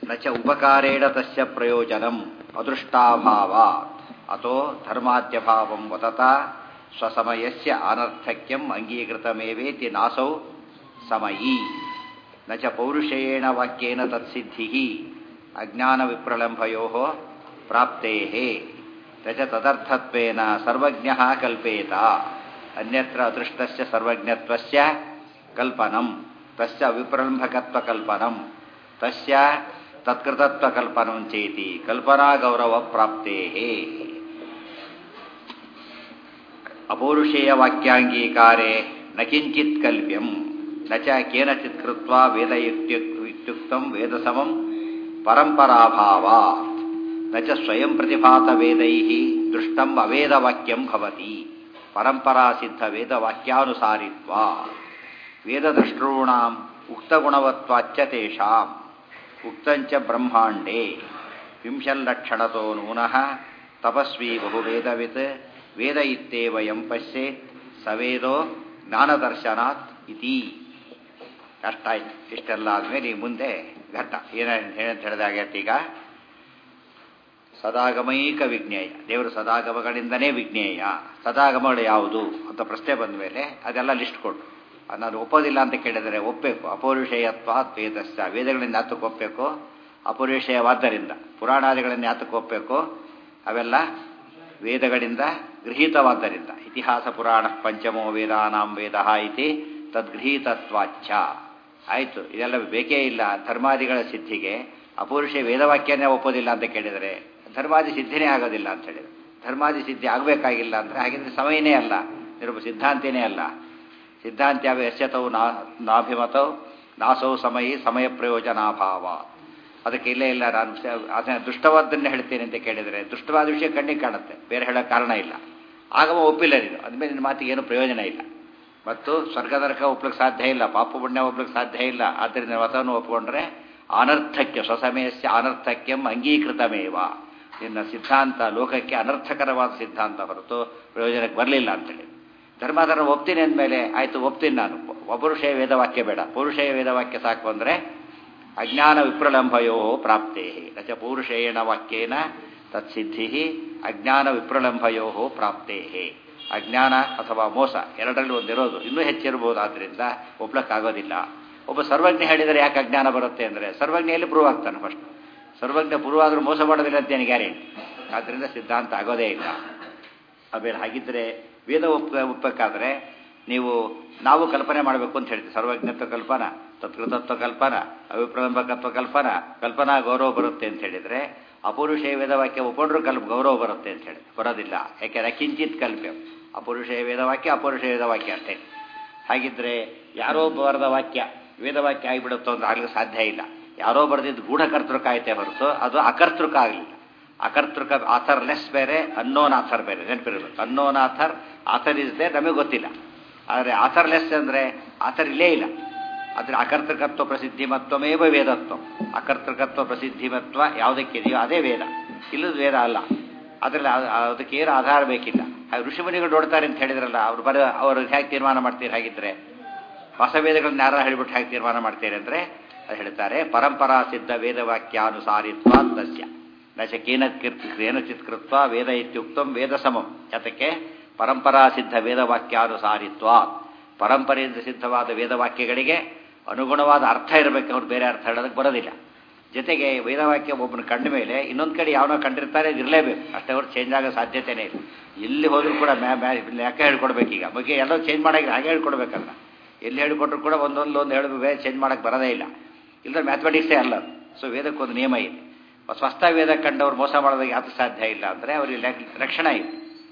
ನ ಚ ಉಪಕಾರೇಣ ತಸ್ಯ ಪ್ರಯೋಜನಂ ಅದೃಷ್ಟಾಭಾವಾತ್ ಅಥೋ ಧರ್ಮಾದ್ಯಭಾವಂ ವತತ ಸ್ವಸಮಯಸ್ಯ ಅನರ್ಥಕ್ಯಂ ಅಂಗೀಕೃತಮೇವೇತಿ ನಾಸೌ ಸಮಯೀ ನ ಚ ಪೌರುಷೇಣ ವಾಕ್ಯೇನ ತತ್ಸಿದ್ಧಿಃ ಅಜ್ಞಾನವಿಪ್ರಲಂಭಯೋಃ ಪ್ರಾಪ್ತೇಃ ನ ಚ ತದರ್ಥತ್ವೇನ ಸರ್ವಜ್ಞಃ ಕಲ್ಪೇತ ಅನ್ಯತ್ರ ಅದೃಷ್ಟಸ್ಯ ಸರ್ವಜ್ಞತ್ವಸ್ಯ ಕಲ್ಪನಂ ತಸ್ಯ ವಿಪ್ರಲಂಭಕತ್ವಕಲ್ಪನಂ ತಸ್ಯ ತತ್ಕೃತತ್ವಕಲ್ಪನಂ ಚೇತಿ ಕಲ್ಪನಾ ಗೌರವ ಪ್ರಾಪ್ತೇಃ ಅಪೌರುಷೇಯ ವಾಕ್ಯಾಂಗೀಕಾರೆ ನ ಕಿಂಚಿತ್ ಕಲ್ಪ್ಯಂ ನ ಚ ಕೇನಚಿತ್ ಕೃತ್ವಾ ವೇದ ಇತ್ಯುಕ್ತಂ ವೇದಸಮಂ ಪರಂಪರಾಭಾವಾತ್ ನ ಚ ಸ್ವಯಂ ಪ್ರತಿಭಾತ ವೇದೈಃ ದೃಷ್ಟಂ ಅವೇದವಾಕ್ಯಂ ಭವತಿ ಪರಂಪರಾಸಿದ್ಧ ವೇದವಾಕ್ಯಾನುಸಾರಿತ್ವಾ ವೇದದೃಷ್ಟॄಣಾಂ ಉಕ್ತಗುಣವತ್ವಾಚ್ಚ ತೇಷಾಂ ಉಕ್ತಂಚ ಬ್ರಹ್ಮಾಂಡೇ ವಿಂಶಲ್ಲಕ್ಷಣತೋ ನೂನಃ ತಪಸ್ವಿ ಬಹುವೇದವಿತ್ ವೇದ ಇತ್ತೇವ ಯಂ ಪಶ್ಯೇತ್ ಸವೇದೋ ಜ್ಞಾನದರ್ಶನಾತ್ ಇತಿ ಕಷ್ಟ ಆಯ್ತು ಇಷ್ಟೆಲ್ಲ ಆದಮೇಲೆ ಈ ಮುಂದೆ ಘಟ್ಟ ಏನ ಏನಂತ ಹೇಳಿದಾಗೈತೆ ಈಗ ಸದಾಗಮೈಕ ವಿಜ್ಞೇಯ ದೇವರು ಸದಾಗಮಗಳಿಂದನೇ ವಿಜ್ಞೇಯ ಸದಾಗಮಗಳು ಯಾವುದು ಅಂತ ಪ್ರಶ್ನೆ ಬಂದ ಮೇಲೆ ಅದೆಲ್ಲ ಲಿಸ್ಟ್ ಕೊಡು ಅದು ನಾನು ಒಪ್ಪೋದಿಲ್ಲ ಅಂತ ಕೇಳಿದರೆ ಒಪ್ಪಬೇಕು ಅಪೌರುಷೇಯತ್ವ ವೇದಸ್ಯ ವೇದಗಳಿಂದ ಯಾತಕ್ಕೆ ಒಪ್ಪಬೇಕು ಅಪೌರುಷೇಯವಾದ್ದರಿಂದ ಪುರಾಣಾದಿಗಳನ್ನು ಯಾತಕ್ಕೆ ಒಪ್ಪಬೇಕು ಅವೆಲ್ಲ ವೇದಗಳಿಂದ ಗೃಹೀತವಾದ್ದರಿಂದ ಇತಿಹಾಸ ಪುರಾಣ ಪಂಚಮೋ ವೇದಾನಾಂ ವೇದ ಇತಿ ತದ್ಗೃಹೀತತ್ವಾಚ್ಛ ಆಯಿತು ಇದೆಲ್ಲ ಬೇಕೇ ಇಲ್ಲ ಧರ್ಮಾದಿಗಳ ಸಿದ್ಧಿಗೆ ಅಪೌರುಷ ವೇದವಾಕ್ಯನೇ ಒಪ್ಪೋದಿಲ್ಲ ಅಂತ ಕೇಳಿದರೆ ಧರ್ಮಾದಿ ಸಿದ್ಧಿನೇ ಆಗೋದಿಲ್ಲ ಅಂತ ಹೇಳಿದ್ರು ಧರ್ಮಾದಿ ಸಿದ್ಧಿ ಆಗಬೇಕಾಗಿಲ್ಲ ಅಂದರೆ ಹಾಗಿದ್ರೆ ಸಮಯನೇ ಅಲ್ಲ ನಿರೂಪ ಸಿದ್ಧಾಂತನೇ ಅಲ್ಲ ಸಿದ್ಧಾಂತ್ಯಾವ ಯಶ್ಯತವು ನಾ ನಾಭಿಮತವು ನಾಸೌ ಸಮಯಿ ಸಮಯ ಪ್ರಯೋಜನಾಭಾವ ಅದಕ್ಕೆ ಇಲ್ಲೇ ಇಲ್ಲ ನಾನು ಅದನ್ನ ದುಷ್ಟವಾದ್ದನ್ನೇ ಹೇಳ್ತೀನಿ ಅಂತ ಕೇಳಿದರೆ ದುಷ್ಟವಾದ ವಿಷಯ ಕಣ್ಣಿಗೆ ಕಾಣುತ್ತೆ ಬೇರೆ ಹೇಳೋ ಕಾರಣ ಇಲ್ಲ ಆಗಮ ಒಪ್ಪಿಲ್ಲ ನೀನು ಅದ್ಮೇಲೆ ನಿನ್ನ ಮಾತಿಗೆ ಏನು ಪ್ರಯೋಜನ ಇಲ್ಲ ಮತ್ತು ಸ್ವರ್ಗ ನರಕ ಒಪ್ಲಿಕ್ಕೆ ಸಾಧ್ಯ ಇಲ್ಲ ಪಾಪ ಪುಣ್ಯ ಒಪ್ಲಿಕ್ಕೆ ಸಾಧ್ಯ ಇಲ್ಲ ಆದ್ದರಿಂದ ಮತವನ್ನು ಒಪ್ಪಿಕೊಂಡ್ರೆ ಅನರ್ಥಕ್ಯ ಸ್ವಸಮಯಸ್ಯ ಅನರ್ಥಕ್ಯಂ ಅಂಗೀಕೃತಮೇವ ನಿನ್ನ ಸಿದ್ಧಾಂತ ಲೋಕಕ್ಕೆ ಅನರ್ಥಕರವಾದ ಸಿದ್ಧಾಂತ ಹೊರತು ಪ್ರಯೋಜನಕ್ಕೆ ಬರಲಿಲ್ಲ ಅಂತೇಳಿ ಧರ್ಮಾಧರ್ಮ ಒಪ್ತೀನಿ ಅಂದಮೇಲೆ ಆಯಿತು ಒಪ್ತೀನಿ ನಾನು ಅಪುರುಷಯ ವೇದವಾಕ್ಯ ಬೇಡ ಪೌರುಷಯ ವೇದವಾಕ್ಯ ಸಾಕು ಅಂದರೆ ಅಜ್ಞಾನ ವಿಪ್ರಲಂಭಯೋ ಪ್ರಾಪ್ತೇ ನಚ ಪೌರುಷೇಣ ವಾಕ್ಯೇನ ತತ್ಸಿದ್ಧಿ ಅಜ್ಞಾನ ವಿಪ್ರಲಂಭಯೋ ಪ್ರಾಪ್ತೇ ಅಜ್ಞಾನ ಅಥವಾ ಮೋಸ ಎರಡರಲ್ಲಿ ಒಂದಿರೋದು ಇನ್ನೂ ಹೆಚ್ಚಿರಬಹುದಾದ್ರಿಂದ ಒಪ್ಲಕ್ಕಾಗೋದಿಲ್ಲ ಒಬ್ಬ ಸರ್ವಜ್ಞ ಹೇಳಿದರೆ ಯಾಕೆ ಅಜ್ಞಾನ ಬರುತ್ತೆ ಅಂದರೆ ಸರ್ವಜ್ಞೆಯಲ್ಲಿ ಪ್ರೂವ್ ಆಗ್ತಾನೆ ಫಸ್ಟ್ ಸರ್ವಜ್ಞ ಪ್ರೂವ್ ಆದರೂ ಮೋಸ ಮಾಡೋದಿಲ್ಲ ಅಂತೇನು ಗ್ಯಾರಂಟಿ ಆದ್ದರಿಂದ ಸಿದ್ಧಾಂತ ಆಗೋದೇ ಇಲ್ಲ ಆಮೇಲೆ ಹಾಗಿದ್ದರೆ ವೇದ ಒಪ್ಪ ಒಪ್ಪಬೇಕಾದ್ರೆ ನೀವು ನಾವು ಕಲ್ಪನೆ ಮಾಡಬೇಕು ಅಂತ ಹೇಳ್ತೀವಿ ಸರ್ವಜ್ಞತ್ವ ಕಲ್ಪನಾ ತತ್ಕೃತತ್ವ ಕಲ್ಪನಾ ಅವಿಪ್ರಲಂಬಕತ್ವ ಕಲ್ಪನಾ ಕಲ್ಪನಾ ಗೌರವ ಬರುತ್ತೆ ಅಂತ ಹೇಳಿದರೆ ಅಪುರುಷೇಯ ವೇದವಾಕ್ಯ ಒಪ್ಕೊಂಡ್ರೂ ಕಲ್ಪ ಗೌರವ ಬರುತ್ತೆ ಅಂತ ಹೇಳಿ ಬರೋದಿಲ್ಲ ಯಾಕೆಂದ್ರೆ ಕಿಂಚಿತ್ ಕಲ್ಪ್ಯ ಅಪುರುಷೇಯ ವೇದವಾಕ್ಯ ಅಪುರುಷ ವೇದವಾಕ್ಯ ಅಷ್ಟೇ ಹಾಗಿದ್ರೆ ಯಾರೋ ಬರೆದ ವಾಕ್ಯ ವೇದವಾಕ್ಯ ಆಗಿಬಿಡುತ್ತೋ ಅಂತ ಆಗ್ಲಿಕ್ಕೆ ಸಾಧ್ಯ ಇಲ್ಲ ಯಾರೋ ಬರೆದಿದ್ದು ಗೂಢಕರ್ತೃಕ ಆಯ್ತೆ ಹೊರತು ಅದು ಅಕರ್ತೃಕ ಆಗಲಿಲ್ಲ ಅಕರ್ತೃಕ ಆಥರ್ ಲೆಸ್ ಬೇರೆ ಅನ್ನೋನ್ ಆಥರ್ ಬೇರೆ ನೆನಪಿರಬೇಕು unknown author author is they ನಮಗೆ ಗೊತ್ತಿಲ್ಲ ಆದರೆ ಆಥರ್ ಲೆಸ್ ಅಂದರೆ ಆಥರ್ ಇಲ್ಲೇ ಇಲ್ಲ ಆದರೆ ಅಕರ್ತೃಕತ್ವ ಪ್ರಸಿದ್ಧಿಮತ್ವಮೇವ ವೇದತ್ವ ಅಕರ್ತೃಕತ್ವ ಪ್ರಸಿದ್ಧಿಮತ್ವ ಯಾವುದಕ್ಕಿದೆಯೋ ಅದೇ ವೇದ ಇಲ್ಲದ ವೇದ ಅಲ್ಲ ಅದರಲ್ಲಿ ಅದಕ್ಕೆ ಏನು ಆಧಾರ ಬೇಕಿಲ್ಲ ಹಾಗೆ ಋಷಿಮುನಿಗಳು ನೋಡ್ತಾರೆ ಅಂತ ಹೇಳಿದ್ರಲ್ಲ ಅವ್ರು ಬರ ಅವರು ಹೇಗೆ ತೀರ್ಮಾನ ಮಾಡ್ತೀರಿ ಹಾಗಿದ್ರೆ ಹೊಸ ವೇದಗಳನ್ನ ಯಾರು ಹೇಳಿಬಿಟ್ಟು ಹೇಗೆ ತೀರ್ಮಾನ ಮಾಡ್ತೀರಿ ಅಂದರೆ ಅದು ಹೇಳ್ತಾರೆ ಪರಂಪರಾ ಸಿದ್ಧ ವೇದವಾಕ್ಯಾನುಸಾರಿತ್ವ ತಸ್ಯ ನಚ ಕೇನ ಕೇನಚಿತ್ ಕೃತ್ವ ವೇದ ಇತ್ಯುಕ್ತಂ ವೇದ ಸಮಂ ಯಾತಕ್ಕೆ ಪರಂಪರಾ ಸಿದ್ಧ ವೇದವಾಕ್ಯಾನುಸಾರಿತ್ವ ಪರಂಪರೆಯಿಂದ ಸಿದ್ಧವಾದ ವೇದವಾಕ್ಯಗಳಿಗೆ ಅನುಗುಣವಾದ ಅರ್ಥ ಇರಬೇಕು ಅವ್ರು ಬೇರೆ ಅರ್ಥ ಹೇಳೋದಕ್ಕೆ ಬರೋದಿಲ್ಲ ಜೊತೆಗೆ ವೇದವಾಕ್ಯ ಒಬ್ಬನ ಕಂಡ ಮೇಲೆ ಇನ್ನೊಂದು ಕಡೆ ಯಾವನೋ ಕಂಡಿರ್ತಾರೆ ಅದು ಇರಲೇಬೇಕು ಅಷ್ಟೇ ಅವ್ರು ಚೇಂಜ್ ಆಗೋ ಸಾಧ್ಯತೆನೇ ಇಲ್ಲ ಎಲ್ಲಿ ಹೋದ್ರೂ ಕೂಡ ಮ್ಯಾ ಮ್ಯಾ ಲೆಕ್ಕ ಹೇಳ್ಕೊಡ್ಬೇಕೀಗ ಬಗ್ಗೆ ಎಲ್ಲೋ ಚೇಂಜ್ ಮಾಡೋಕೆ ಹಾಗೆ ಹೇಳ್ಕೊಡ್ಬೇಕಲ್ಲ ಎಲ್ಲಿ ಹೇಳಿಕೊಟ್ರು ಕೂಡ ಒಂದೊಂದು ಒಂದು ಹೇಳಿ ಬೇರೆ ಚೇಂಜ್ ಮಾಡೋಕ್ಕೆ ಬರೋದೇ ಇಲ್ಲ ಇಲ್ಲದ್ರೆ ಮ್ಯಾಥಮೆಟಿಕ್ಸೇ ಅಲ್ಲ ಸೊ ವೇದಕ್ಕೊಂದು ನಿಯಮ ಇದೆ ಸ್ವಸ್ಥ ವೇದ ಕಂಡವ್ರು ಮೋಸ ಮಾಡೋದಕ್ಕೆ ಯಾವುದು ಸಾಧ್ಯ ಇಲ್ಲ ಅಂದರೆ ಅವರಿಗೆ ರಕ್ಷಣೆ ಇದೆ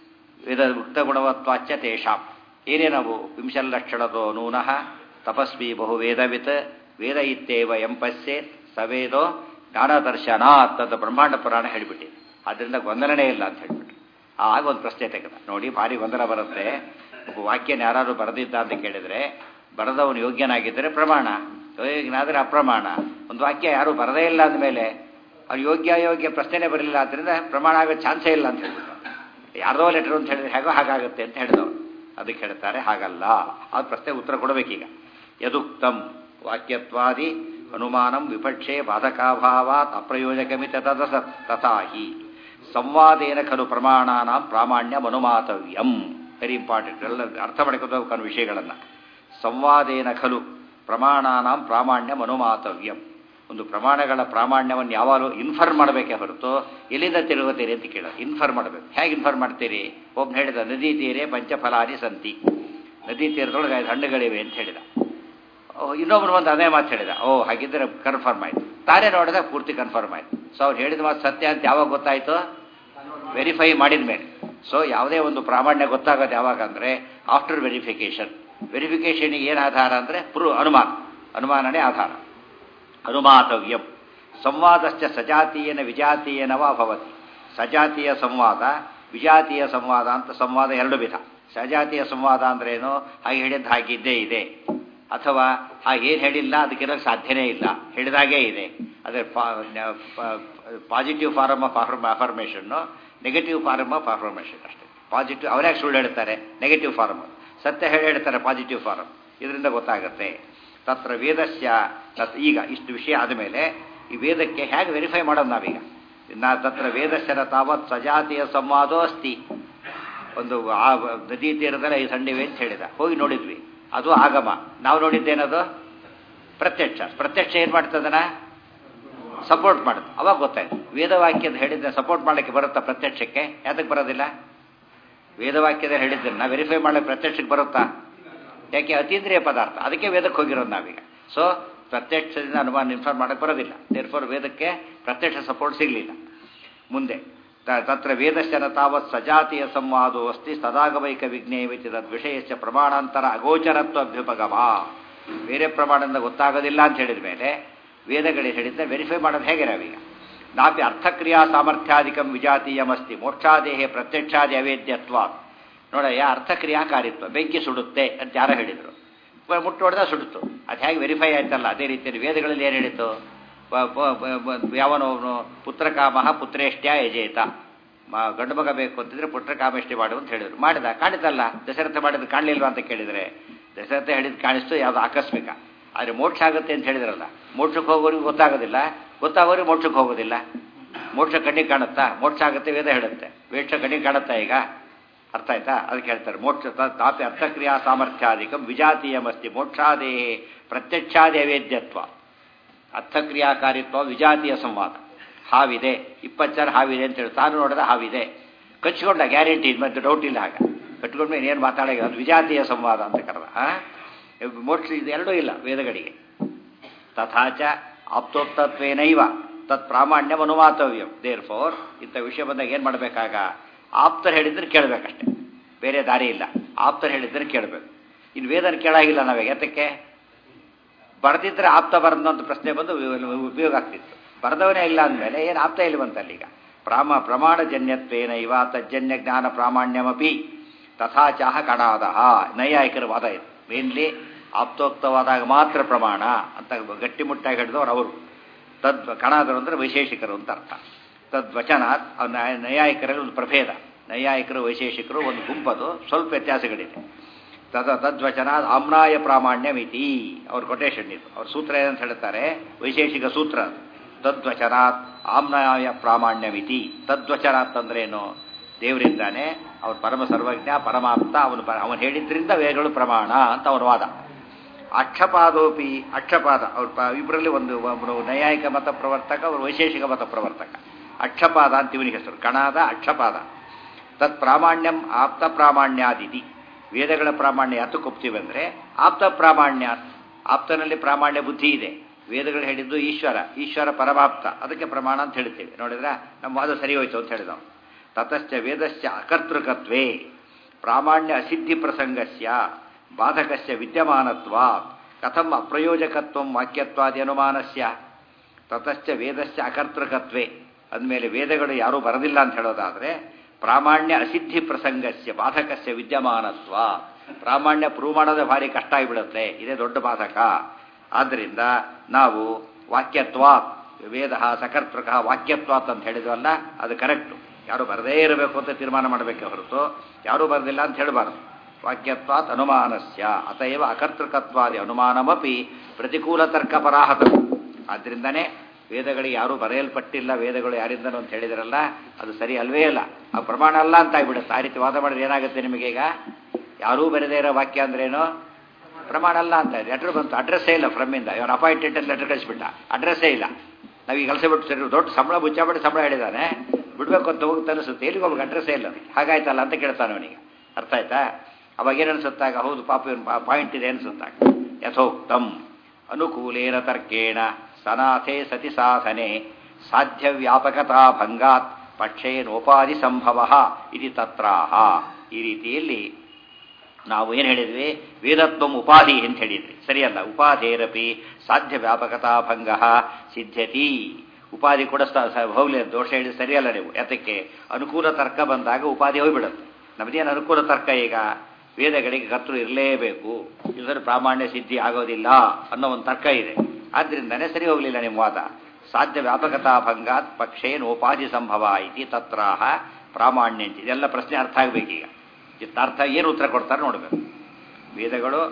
ವೇದ ಮುಕ್ತ ಗುಣವತ್ವಾಚ್ಯ ತೇಷಾಂ ಏನೇನವು ವಿಂಶಲ್ಲಕ್ಷಣದೋ ನೂನಃ ತಪಸ್ವಿ ಬಹು ವೇದವಿತ್ ವೇದ ಇತ್ತೇವ ಎಂಪಸ್ಸೇತ್ ಸವೇದೋ ಜ್ಞಾನದರ್ಶನಾತ್ ಅಂತ ಬ್ರಹ್ಮಾಂಡ ಪುರಾಣ ಹೇಳಿಬಿಟ್ಟಿದೆ ಅದರಿಂದ ಗೊಂದಲನೇ ಇಲ್ಲ ಅಂತ ಹೇಳ್ಬಿಟ್ಟು ಆಗ ಒಂದು ಪ್ರಶ್ನೆ ತೆಗೆದ ನೋಡಿ ಭಾರಿ ಗೊಂದಲ ಬರುತ್ತೆ ಒಬ್ಬ ವಾಕ್ಯನ ಯಾರು ಬರೆದಿದ್ದ ಅಂತ ಕೇಳಿದರೆ ಬರೆದವನು ಯೋಗ್ಯನಾಗಿದ್ದರೆ ಪ್ರಮಾಣ ಯೋಗ್ಯನಾದರೆ ಅಪ್ರಮಾಣ ಒಂದು ವಾಕ್ಯ ಯಾರು ಬರದೇ ಇಲ್ಲ ಅಂದಮೇಲೆ ಅವ್ರು ಯೋಗ್ಯ ಯೋಗ್ಯ ಪ್ರಶ್ನೆನೇ ಬರಲಿಲ್ಲ ಆದ್ದರಿಂದ ಪ್ರಮಾಣ ಆಗೋ ಚಾನ್ಸೇ ಇಲ್ಲ ಅಂತ ಹೇಳ್ಬಿಟ್ಟು ಯಾರ್ದೋ ಲೆಟರ್ ಅಂತ ಹೇಳಿದ್ರೆ ಹೇಗೋ ಹಾಗಾಗುತ್ತೆ ಅಂತ ಹೇಳಿದವರು ಅದಕ್ಕೆ ಹೇಳ್ತಾರೆ ಹಾಗಲ್ಲ ಆ ಪ್ರಶ್ನೆ ಉತ್ತರ ಕೊಡಬೇಕೀಗ ಯದುಕ್ತಂ ವಾಕ್ಯತ್ವಾದಿ ಅನುಮಾನಂ ವಿಪಕ್ಷೆ ಬಾಧಕಾಭಾವಾತ್ ಅಪ್ರಯೋಜಕಮಿತ ತದಸ ತಥಾ ಹಿ ಸಂವಾದೇನ ಖಲು ಪ್ರಮಾಣಾನಾಂ ಪ್ರಾಮಾಣ್ಯಮನುಮಾತವ್ಯಂ ವೆರಿ ಇಂಪಾರ್ಟೆಂಟ್ ಎಲ್ಲ ಅರ್ಥ ಮಾಡ್ಕೋಬೇಕು ಅನ್ನೋ ವಿಷಯಗಳನ್ನು ಸಂವಾದೇನ ಖಲು ಪ್ರಮಾಣಾನಾಂ ಪ್ರಾಮಾಣ್ಯಮನುಮಾತವ್ಯಂ ಒಂದು ಪ್ರಮಾಣಗಳ ಪ್ರಾಮಾಣ್ಯವನ್ನು ಯಾವಾಗಲೂ ಇನ್ಫರ್ಮ್ ಮಾಡಬೇಕೇ ಹೊರತು ಎಲ್ಲಿಂದ ತಿರುಗುತ್ತೀರಿ ಅಂತ ಕೇಳೋದು ಇನ್ಫರ್ಮ್ ಮಾಡಬೇಕು ಹೇಗೆ ಇನ್ಫರ್ಮ್ ಮಾಡ್ತೀರಿ ಒಬ್ಬನು ಹೇಳಿದ ನದಿ ತೀರೆ ಪಂಚಫಲಾನಿ ಸಂತಿ ನದಿ ತೀರದೊಳಗೆ ಐದು ಹಣ್ಣುಗಳಿವೆ ಅಂತ ಹೇಳಿದ ಇನ್ನೊಬ್ರು ಬಂದು ಅದೇ ಮಾತು ಹೇಳಿದ ಓ ಹಾಗಿದ್ರೆ ಕನ್ಫರ್ಮ್ ಆಯ್ತು ತಾನೇ ನೋಡಿದ ಪೂರ್ತಿ ಕನ್ಫರ್ಮ್ ಆಯ್ತು ಸೊ ಅವ್ರು ಹೇಳಿದ ಮಾತು ಸತ್ಯ ಅಂತ ಯಾವಾಗ ಗೊತ್ತಾಯ್ತು ವೆರಿಫೈ ಮಾಡಿದ ಮೇಲೆ ಸೊ ಯಾವುದೇ ಒಂದು ಪ್ರಾಮಾಣ್ಯ ಗೊತ್ತಾಗೋದು ಯಾವಾಗ ಅಂದರೆ ಆಫ್ಟರ್ ವೆರಿಫಿಕೇಶನ್ ವೆರಿಫಿಕೇಶನ್ಗೆ ಏನು ಆಧಾರ ಅಂದರೆ ಪ್ರೂ ಅನುಮಾನ ಅನುಮಾನನೇ ಆಧಾರ ಅನುಮಾತವ್ಯಂ ಸಂವಾದಶ್ಚ ಸಜಾತೀಯನ ವಿಜಾತೀಯನವ ಭವತಿ ಸಜಾತೀಯ ಸಂವಾದ ವಿಜಾತೀಯ ಸಂವಾದ ಅಂತ ಸಂವಾದ ಎರಡು ವಿಧ ಸಜಾತೀಯ ಸಂವಾದ ಅಂದ್ರೇನು ಹಾಗೆ ಹೇಳಿದ್ದು ಹಾಗಿದ್ದೇ ಇದೆ ಅಥವಾ ಹಾಗೇನು ಹೇಳಿಲ್ಲ ಅದಕ್ಕಿರೋಕ್ಕೆ ಸಾಧ್ಯನೇ ಇಲ್ಲ ಹೇಳಿದಾಗೇ ಇದೆ ಅದೇ ಪಾಸಿಟಿವ್ ಫಾರ್ಮ್ ಆಫ್ ಅಫರ್ಮೇಷನ್ನು ನೆಗೆಟಿವ್ ಫಾರ್ಮ್ ಆಫ್ ಅಫರ್ಮೇಷನ್ ಅಷ್ಟೇ ಪಾಸಿಟಿವ್ ಅವರ್ಯಾಕೆ ಸುಳ್ಳು ಹೇಳ್ತಾರೆ ನೆಗೆಟಿವ್ ಫಾರ್ಮ್ ಸತ್ಯ ಹೇಳಿ ಹೇಳ್ತಾರೆ ಪಾಸಿಟಿವ್ ಫಾರ್ಮ್ ಇದರಿಂದ ಗೊತ್ತಾಗುತ್ತೆ ತತ್ರ ವೇದಸ್ಯ ತತ್ ಈಗ ಇಷ್ಟು ವಿಷಯ ಆದಮೇಲೆ ಈ ವೇದಕ್ಕೆ ಹೇಗೆ ವೆರಿಫೈ ಮಾಡೋದು ನಾವೀಗ ನಾ ತತ್ರ ವೇದಸ್ಯನ ತಾವತ್ ಸಜಾತಿಯ ಸಂವಾದೋ ಅಸ್ತಿ ಒಂದು ಆ ನದಿ ತೀರದಲ್ಲಿ ಐದು ಹಂಡಿವೆ ಅಂತ ಹೇಳಿದ ಹೋಗಿ ನೋಡಿದ್ವಿ ಅದು ಆಗಮ ನಾವು ನೋಡಿದ್ದೇನದು ಪ್ರತ್ಯಕ್ಷ ಪ್ರತ್ಯಕ್ಷ ಏನು ಮಾಡ್ತದನ ಸಪೋರ್ಟ್ ಮಾಡುತ್ತೆ ಅವಾಗ ಗೊತ್ತಾಯ್ತು ವೇದವಾಕ್ಯದ ಹೇಳಿದ್ದೆ ಸಪೋರ್ಟ್ ಮಾಡಲಿಕ್ಕೆ ಬರುತ್ತಾ ಪ್ರತ್ಯಕ್ಷಕ್ಕೆ ಯಾತಕ್ಕೆ ಬರೋದಿಲ್ಲ ವೇದವಾಕ್ಯದ ಹೇಳಿದ್ದನ್ನ ವೆರಿಫೈ ಮಾಡಲಿಕ್ಕೆ ಪ್ರತ್ಯಕ್ಷಕ್ಕೆ ಬರುತ್ತಾ ಯಾಕೆ ಅತೀಂದ್ರಿಯ ಪದಾರ್ಥ ಅದಕ್ಕೆ ವೇದಕ್ಕೆ ಹೋಗಿರೋದು ನಾವೀಗ ಸೊ ಪ್ರತ್ಯಕ್ಷದಿಂದ ಅನುಮಾನ ಇನ್ಫಾರ್ಮ್ ಮಾಡಕ್ಕೆ ಬರೋದಿಲ್ಲ ದೇರ್ಫೋರ್ ವೇದಕ್ಕೆ ಪ್ರತ್ಯಕ್ಷ ಸಪೋರ್ಟ್ ಸಿಗಲಿಲ್ಲ ಮುಂದೆ ತತ್ರ ವೇದಶ್ಚನ ತಾವತ್ ಸಜಾತಿಯ ಸಂವಾದೋ ಅಸ್ತಿ ಸದಾಗಮೈಕ ವಿಜ್ಞೇಯವಿತಿ ತದ್ವಿಷಯಸ್ಯ ಪ್ರಮಾಣಾಂತರ ಅಗೋಚರತ್ವ ಅಭ್ಯುಪಗಮ ಬೇರೆ ಪ್ರಮಾಣದಿಂದ ಗೊತ್ತಾಗೋದಿಲ್ಲ ಅಂತ ಹೇಳಿದ ಮೇಲೆ ವೇದಗಳಿಗೆ ಹೇಳಿದ್ದ ವೆರಿಫೈ ಮಾಡೋದು ಹೇಗೆ ನಾವೀಗ ನಾಪಿ ಅರ್ಥಕ್ರಿಯಾ ಸಾಮರ್ಥ್ಯಾಧಿಕಂ ವಿಜಾತೀಯಮಸ್ತಿ ಮೋಕ್ಷಾದೇಹೆ ಪ್ರತ್ಯಕ್ಷಾದಿ ಅವೇದ್ಯತ್ವ ನೋಡಯ್ಯ ಅರ್ಥಕ್ರಿಯಾಕಾರಿತ್ವ ಬೆಂಕಿ ಸುಡುತ್ತೆ ಅಂತ ಯಾರೋ ಹೇಳಿದರು ಮುಟ್ಟು ಹೊಡೆದ ಸುಡುತ್ತು ಅದು ಹೇಗೆ ವೆರಿಫೈ ಆಯ್ತಲ್ಲ ಅದೇ ರೀತಿಯಲ್ಲಿ ವೇದಗಳಲ್ಲಿ ಏನು ಹೇಳಿತು ಯಾವನವನು ಪುತ್ರಕಾಮ ಪುತ್ರೇಷ್ಟ್ಯ ಯಜೇತ ಗಂಡು ಮಗ ಬೇಕು ಅಂತಿದ್ರೆ ಪುತ್ರಕಾಮೇಷ್ಟಿ ಮಾಡು ಅಂತ ಹೇಳಿದ್ರು ಮಾಡಿದ ಕಾಣಿತಲ್ಲ ದಶರಥ ಮಾಡಿದ್ದು ಕಾಣಲಿಲ್ವಾ ಅಂತ ಕೇಳಿದರೆ ದಶರಥ ಹೇಳಿದ್ದು ಕಾಣಿಸ್ತು ಯಾವುದು ಆಕಸ್ಮಿಕ ಆದರೆ ಮೋಕ್ಷ ಆಗುತ್ತೆ ಅಂತ ಹೇಳಿದ್ರಲ್ಲ ಮೋಕ್ಷಕ್ಕೆ ಹೋಗೋರಿಗೆ ಗೊತ್ತಾಗೋದಿಲ್ಲ ಗೊತ್ತಾಗೋರಿಗೆ ಮೋಕ್ಷಕ್ಕೆ ಹೋಗೋದಿಲ್ಲ ಮೋಕ್ಷ ಕಣ್ಣಿಗೆ ಕಾಣುತ್ತಾ ಮೋಕ್ಷ ಆಗುತ್ತೆ ವೇದ ಹೇಳುತ್ತೆ ವೇಕ್ಷ ಕಣ್ಣಿಗೆ ಕಾಣುತ್ತಾ ಈಗ ಅರ್ಥ ಆಯ್ತಾ ಅದಕ್ಕೆ ಹೇಳ್ತಾರೆ ಮೋಕ್ಷ ತಾಪಿ ಅರ್ಥಕ್ರಿಯಾ ಸಾಮರ್ಥ್ಯಾಧಿಕಂ ವಿಜಾತೀಯಮಸ್ತಿ ಮೋಕ್ಷಾದೇಹೇ ಪ್ರತ್ಯಕ್ಷಾದಿ ಅವೇದ್ಯತ್ವ ಅರ್ಥಕ್ರಿಯಾಕಾರಿತ್ವ ವಿಜಾತಿಯ ಸಂವಾದ ಹಾವಿದೆ ಇಪ್ಪತ್ತು ಹಾವಿದೆ ಅಂತ ಹೇಳಿ ತಾನು ನೋಡಿದ ಹಾವಿದೆ ಕಚ್ಕೊಂಡ ಗ್ಯಾರಂಟಿ ಮತ್ತೆ ಡೌಟ್ ಇಲ್ಲ ಹಾಗೆ ಕಟ್ಕೊಂಡ್ಮೇಲೆ ಏನು ಮಾತಾಡೋದು ಅದು ವಿಜಾತಿಯ ಸಂವಾದ ಅಂತ ಕರೆದ ಮೋಕ್ಷ ಇದೆರಡೂ ಇಲ್ಲ ವೇದಗಳಿಗೆ ತಥಾಚ ಆಪ್ತೋಕ್ತತ್ವೇನೈವ ತತ್ ಪ್ರಾಮಾಣ್ಯ ಅನುಮಾತವ್ಯಂ ದೇರ್ ಫೋರ್ ಇಂಥ ವಿಷಯ ಬಂದಾಗ ಏನು ಮಾಡಬೇಕಾಗ ಆಪ್ತರು ಹೇಳಿದ್ರೆ ಕೇಳಬೇಕಷ್ಟೆ ಬೇರೆ ದಾರಿ ಇಲ್ಲ ಆಪ್ತರು ಹೇಳಿದ್ರೆ ಕೇಳಬೇಕು ಇನ್ನು ವೇದನ ಕೇಳಾಗಿಲ್ಲ ನಾವೇ ಎತ್ತಕ್ಕೆ ಬರೆದಿದ್ರೆ ಆಪ್ತ ಬರೆದ ಅಂತ ಪ್ರಶ್ನೆ ಬಂದು ಉಪಯೋಗ ಆಗ್ತಿತ್ತು ಬರೆದವನೇ ಇಲ್ಲ ಅಂದಮೇಲೆ ಏನು ಆಪ್ತ ಇಲ್ಲಿ ಬಂತಲ್ಲ ಈಗ ಪ್ರಾಮ ಪ್ರಮಾಣಜನ್ಯತ್ವೇನ ಇವ ತಜ್ಜನ್ಯ ಜ್ಞಾನ ಪ್ರಾಮಾಣ್ಯಮಪಿ ತಥಾಚಾಹ ಕಣಾದ ನೈಯಾಯಿಕರ ವಾದ ಇದು ಮೇನ್ಲಿ ಆಪ್ತೋಕ್ತವಾದಾಗ ಮಾತ್ರ ಪ್ರಮಾಣ ಅಂತ ಗಟ್ಟಿಮುಟ್ಟಾಗಿ ಹಿಡಿದವರು ಅವರು ತದ್ ಕಣಾದರು ಅಂದರೆ ವೈಶೇಷಿಕರು ಅಂತ ಅರ್ಥ ತದ್ವಚನಾತ್ ನೈಯಾಯಿಕರಲ್ಲಿ ಒಂದು ಪ್ರಭೇದ ನೈಯಾಯಿಕರು ವೈಶೇಷಿಕರು ಒಂದು ಗುಂಪದು ಸ್ವಲ್ಪ ವ್ಯತ್ಯಾಸಗಳಿದೆ ತದ ತದ್ವಚನ ಆಮ್ನಾಯ ಪ್ರಾಮಾಣ್ಯ ಮಿತಿ ಅವ್ರ ಕೊಟೇಶನ್ ಇದು ಅವ್ರ ಸೂತ್ರ ಏನಂತ ಹೇಳ್ತಾರೆ ವೈಶೇಷಿಕ ಸೂತ್ರ ತದ್ವಚನಾತ್ ಆಮ್ನಾಯ ಪ್ರಾಮಾಣ್ಯ ಮಿತಿ ತದ್ವಚನಾತ್ ಅಂದ್ರೇನು ದೇವರಿಂದಾನೆ ಅವ್ರ ಪರಮ ಸರ್ವಜ್ಞ ಪರಮಾಪ್ತ ಅವನು ಅವನು ಹೇಳಿದ್ರಿಂದ ವೇದಗಳು ಪ್ರಮಾಣ ಅಂತ ಅವರ ವಾದ ಅಕ್ಷಪಾದೋಪಿ ಅಕ್ಷಪಾದ ಅವ್ರ ಇಬ್ಬರಲ್ಲಿ ಒಂದು ಒಬ್ಬರು ನೈಯಾಯಿಕ ಮತ ಪ್ರವರ್ತಕ ಅವರು ವೈಶೇಷಿಕ ಮತ ಪ್ರವರ್ತಕ ಅಕ್ಷಪಾದ ಅಂತ ಇವನಿಗೆ ಹೆಸರು ಕಣಾದ ಅಕ್ಷಪಾದ ತತ್ ಪ್ರಾಮಾಣ್ಯಂ ಆಪ್ತ ಪ್ರಾಮಾಣ್ಯಾದಿತಿ ವೇದಗಳ ಪ್ರಾಮಾಣ್ಯ ಯಾತಕ್ಕೆ ಒಪ್ತೀವಿ ಅಂದರೆ ಆಪ್ತ ಪ್ರಾಮಾಣ್ಯ ಆಪ್ತನಲ್ಲಿ ಪ್ರಾಮಾಣ್ಯ ಬುದ್ಧಿ ಇದೆ ವೇದಗಳು ಹೇಳಿದ್ದು ಈಶ್ವರ ಈಶ್ವರ ಪರಮಾಪ್ತ ಅದಕ್ಕೆ ಪ್ರಮಾಣ ಅಂತ ಹೇಳ್ತೀವಿ ನೋಡಿದ್ರೆ ನಮ್ಮ ವಾದ ಸರಿ ಹೋಯ್ತು ಅಂತ ಹೇಳಿದ ತತಶ್ಚ ವೇದಸ್ಯ ಅಕರ್ತೃಕತ್ವೇ ಪ್ರಾಮಾಣ್ಯ ಅಸಿದ್ಧಿ ಪ್ರಸಂಗಸ್ಯ ಬಾಧಕಸ್ಯ ವಿದ್ಯಮಾನತ್ವ ಕಥಂ ಅಪ್ರಯೋಜಕತ್ವ ವಾಕ್ಯತ್ವಾದಿ ಅನುಮಾನಸ್ಯ ತತಶ್ಚ ವೇದಸ್ಯ ಅಕರ್ತೃಕತ್ವೇ ಅಂದಮೇಲೆ ವೇದಗಳು ಯಾರೂ ಬರದಿಲ್ಲ ಅಂತ ಹೇಳೋದಾದರೆ ಪ್ರಾಮಾಣ್ಯ ಅಸಿದ್ಧಿ ಪ್ರಸಂಗಸ್ಯ ಬಾಧಕಸ್ಯ ವಿದ್ಯಮಾನತ್ವ ಪ್ರಾಮಾಣ್ಯ ಪ್ರೂವ್ ಮಾಡೋದೇ ಭಾರಿ ಕಷ್ಟ ಆಗಿಬಿಡುತ್ತೆ ಇದೇ ದೊಡ್ಡ ಬಾಧಕ ಆದ್ದರಿಂದ ನಾವು ವಾಕ್ಯತ್ವ ವೇದ ಸಕರ್ತೃಕ ವಾಕ್ಯತ್ವಾತ್ ಅಂತ ಹೇಳಿದ್ವಲ್ಲ ಅದು ಕರೆಕ್ಟು ಯಾರು ಬರದೇ ಇರಬೇಕು ಅಂತ ತೀರ್ಮಾನ ಮಾಡಬೇಕೆ ಹೊರತು ಯಾರೂ ಬರದಿಲ್ಲ ಅಂತ ಹೇಳಬಾರ್ದು ವಾಕ್ಯತ್ವಾತ್ ಅನುಮಾನಸ್ಯ ಅತಯವ ಅಕರ್ತೃಕತ್ವಾದಿ ಅನುಮಾನಮಪಿ ಪ್ರತಿಕೂಲ ತರ್ಕ ಪರಾಹತ ಆದ್ದರಿಂದನೇ ವೇದಗಳಿಗೆ ಯಾರೂ ಬರೆಯಲ್ಪಟ್ಟಿಲ್ಲ ವೇದಗಳು ಯಾರಿಂದನೂ ಅಂತ ಹೇಳಿದ್ರಲ್ಲ ಅದು ಸರಿ ಅಲ್ವೇ ಅಲ್ಲ ಆ ಪ್ರಮಾಣ ಅಲ್ಲ ಅಂತ ಆಗ್ಬಿಡುತ್ತೆ ಆ ರೀತಿ ವಾದ ಮಾಡಿದ್ರೆ ಏನಾಗುತ್ತೆ ನಿಮಗೆ ಈಗ ಯಾರೂ ಬರೆದೇ ಇರೋ ವಾಕ್ಯ ಅಂದ್ರೇನು ಪ್ರಮಾಣ ಅಲ್ಲ ಅಂತ ಇದೆ ಲೆಟರ್ ಬಂತು ಅಡ್ರೆಸ್ಸೇ ಇಲ್ಲ ಫ್ರಮ್ಮಿಂದ ಇವನು ಅಪಾಯಿಂಟೆಡ್ ಅಂತ ಲೆಟರ್ ಕಳಿಸ್ಬಿಟ್ಟ ಅಡ್ರೆಸ್ಸೇ ಇಲ್ಲ ನಾವು ಈಗ ಕೆಲಸ ಬಿಟ್ಟು ಸರಿ ದೊಡ್ಡ ಸಂಬಳ ಮುಚ್ಚಾಬಿಟ್ಟು ಸಂಬಳ ಹೇಳಿದಾನೆ ಬಿಡ್ಬೇಕು ಅಂತ ಹೋಗುತ್ತೆ ಅನಿಸುತ್ತೆ ಎಲ್ಲಿಗೆ ಹೋಗ್ಬೇಕು ಅಡ್ರೆಸ್ಸೇ ಇಲ್ಲ ಹಾಗಾಯ್ತಲ್ಲ ಅಂತ ಕೇಳ್ತಾನೆ ಅವನಿಗೆ ಅರ್ಥ ಆಯ್ತಾ ಅವಾಗ ಏನು ಅನಿಸುತ್ತಾಗ ಹೌದು ಪಾಪ ಇವನು ಪಾಯಿಂಟ್ ಇದೆ ಅನಿಸುತ್ತಾಗ ಯಥೋಕ್ತಂ ಅನುಕೂಲೇನ ತರ್ಕೇಣ ಸನಾಥೆ ಸತಿ ಸಾಧನೆ ಸಾಧ್ಯ ವ್ಯಾಪಕತಾ ಭಂಗಾತ್ ಪಕ್ಷೇನೋಪಾಧಿ ಸಂಭವ ಇದು ತತ್ರಾಹ ಈ ರೀತಿಯಲ್ಲಿ ನಾವು ಏನು ಹೇಳಿದ್ವಿ ವೇದತ್ವಂ ಉಪಾಧಿ ಅಂತ ಹೇಳಿದ್ವಿ ಸರಿಯಲ್ಲ ಉಪಾಧೇರಪಿ ಸಾಧ್ಯ ವ್ಯಾಪಕತಾ ಭಂಗ ಸಿದ್ಧತಿ ಉಪಾಧಿ ಕೂಡ ಹೋಗ್ಲಿ ದೋಷ ಹೇಳಿದ್ರೆ ಸರಿಯಲ್ಲ ನೀವು ಯಾತಕ್ಕೆ ಅನುಕೂಲ ತರ್ಕ ಬಂದಾಗ ಉಪಾಧಿ ಹೋಗ್ಬಿಡುತ್ತೆ ನಮ್ಮದೇನು ಅನುಕೂಲ ತರ್ಕ ಈಗ ವೇದಗಳಿಗೆ ಕರ್ತೃ ಇರಲೇಬೇಕು ಇದರ ಪ್ರಾಮಾಣ್ಯ ಸಿದ್ಧಿ ಆಗೋದಿಲ್ಲ ಅನ್ನೋ ಒಂದು ತರ್ಕ ಇದೆ ಆದ್ರಿಂದನೇ ಸರಿ ಹೋಗಲಿಲ್ಲ ನಿಮ್ಮ ವಾದ ಸಾಧ್ಯ ವ್ಯಾಪಕತಾ ಭಂಗಾತ್ ಪಕ್ಷೇನೋಪಾಧಿ ಸಂಭವ ಇತಿ ತತ್ರಾಹ ಪ್ರಾಮಾಣ್ಯಂತ ಇದೆಲ್ಲ ಪ್ರಶ್ನೆ ಅರ್ಥ ಆಗಬೇಕೀಗ ಅರ್ಥ ಏನು ಉತ್ತರ ಕೊಡ್ತಾರೆ ನೋಡಬೇಕು ವೇದಗಳು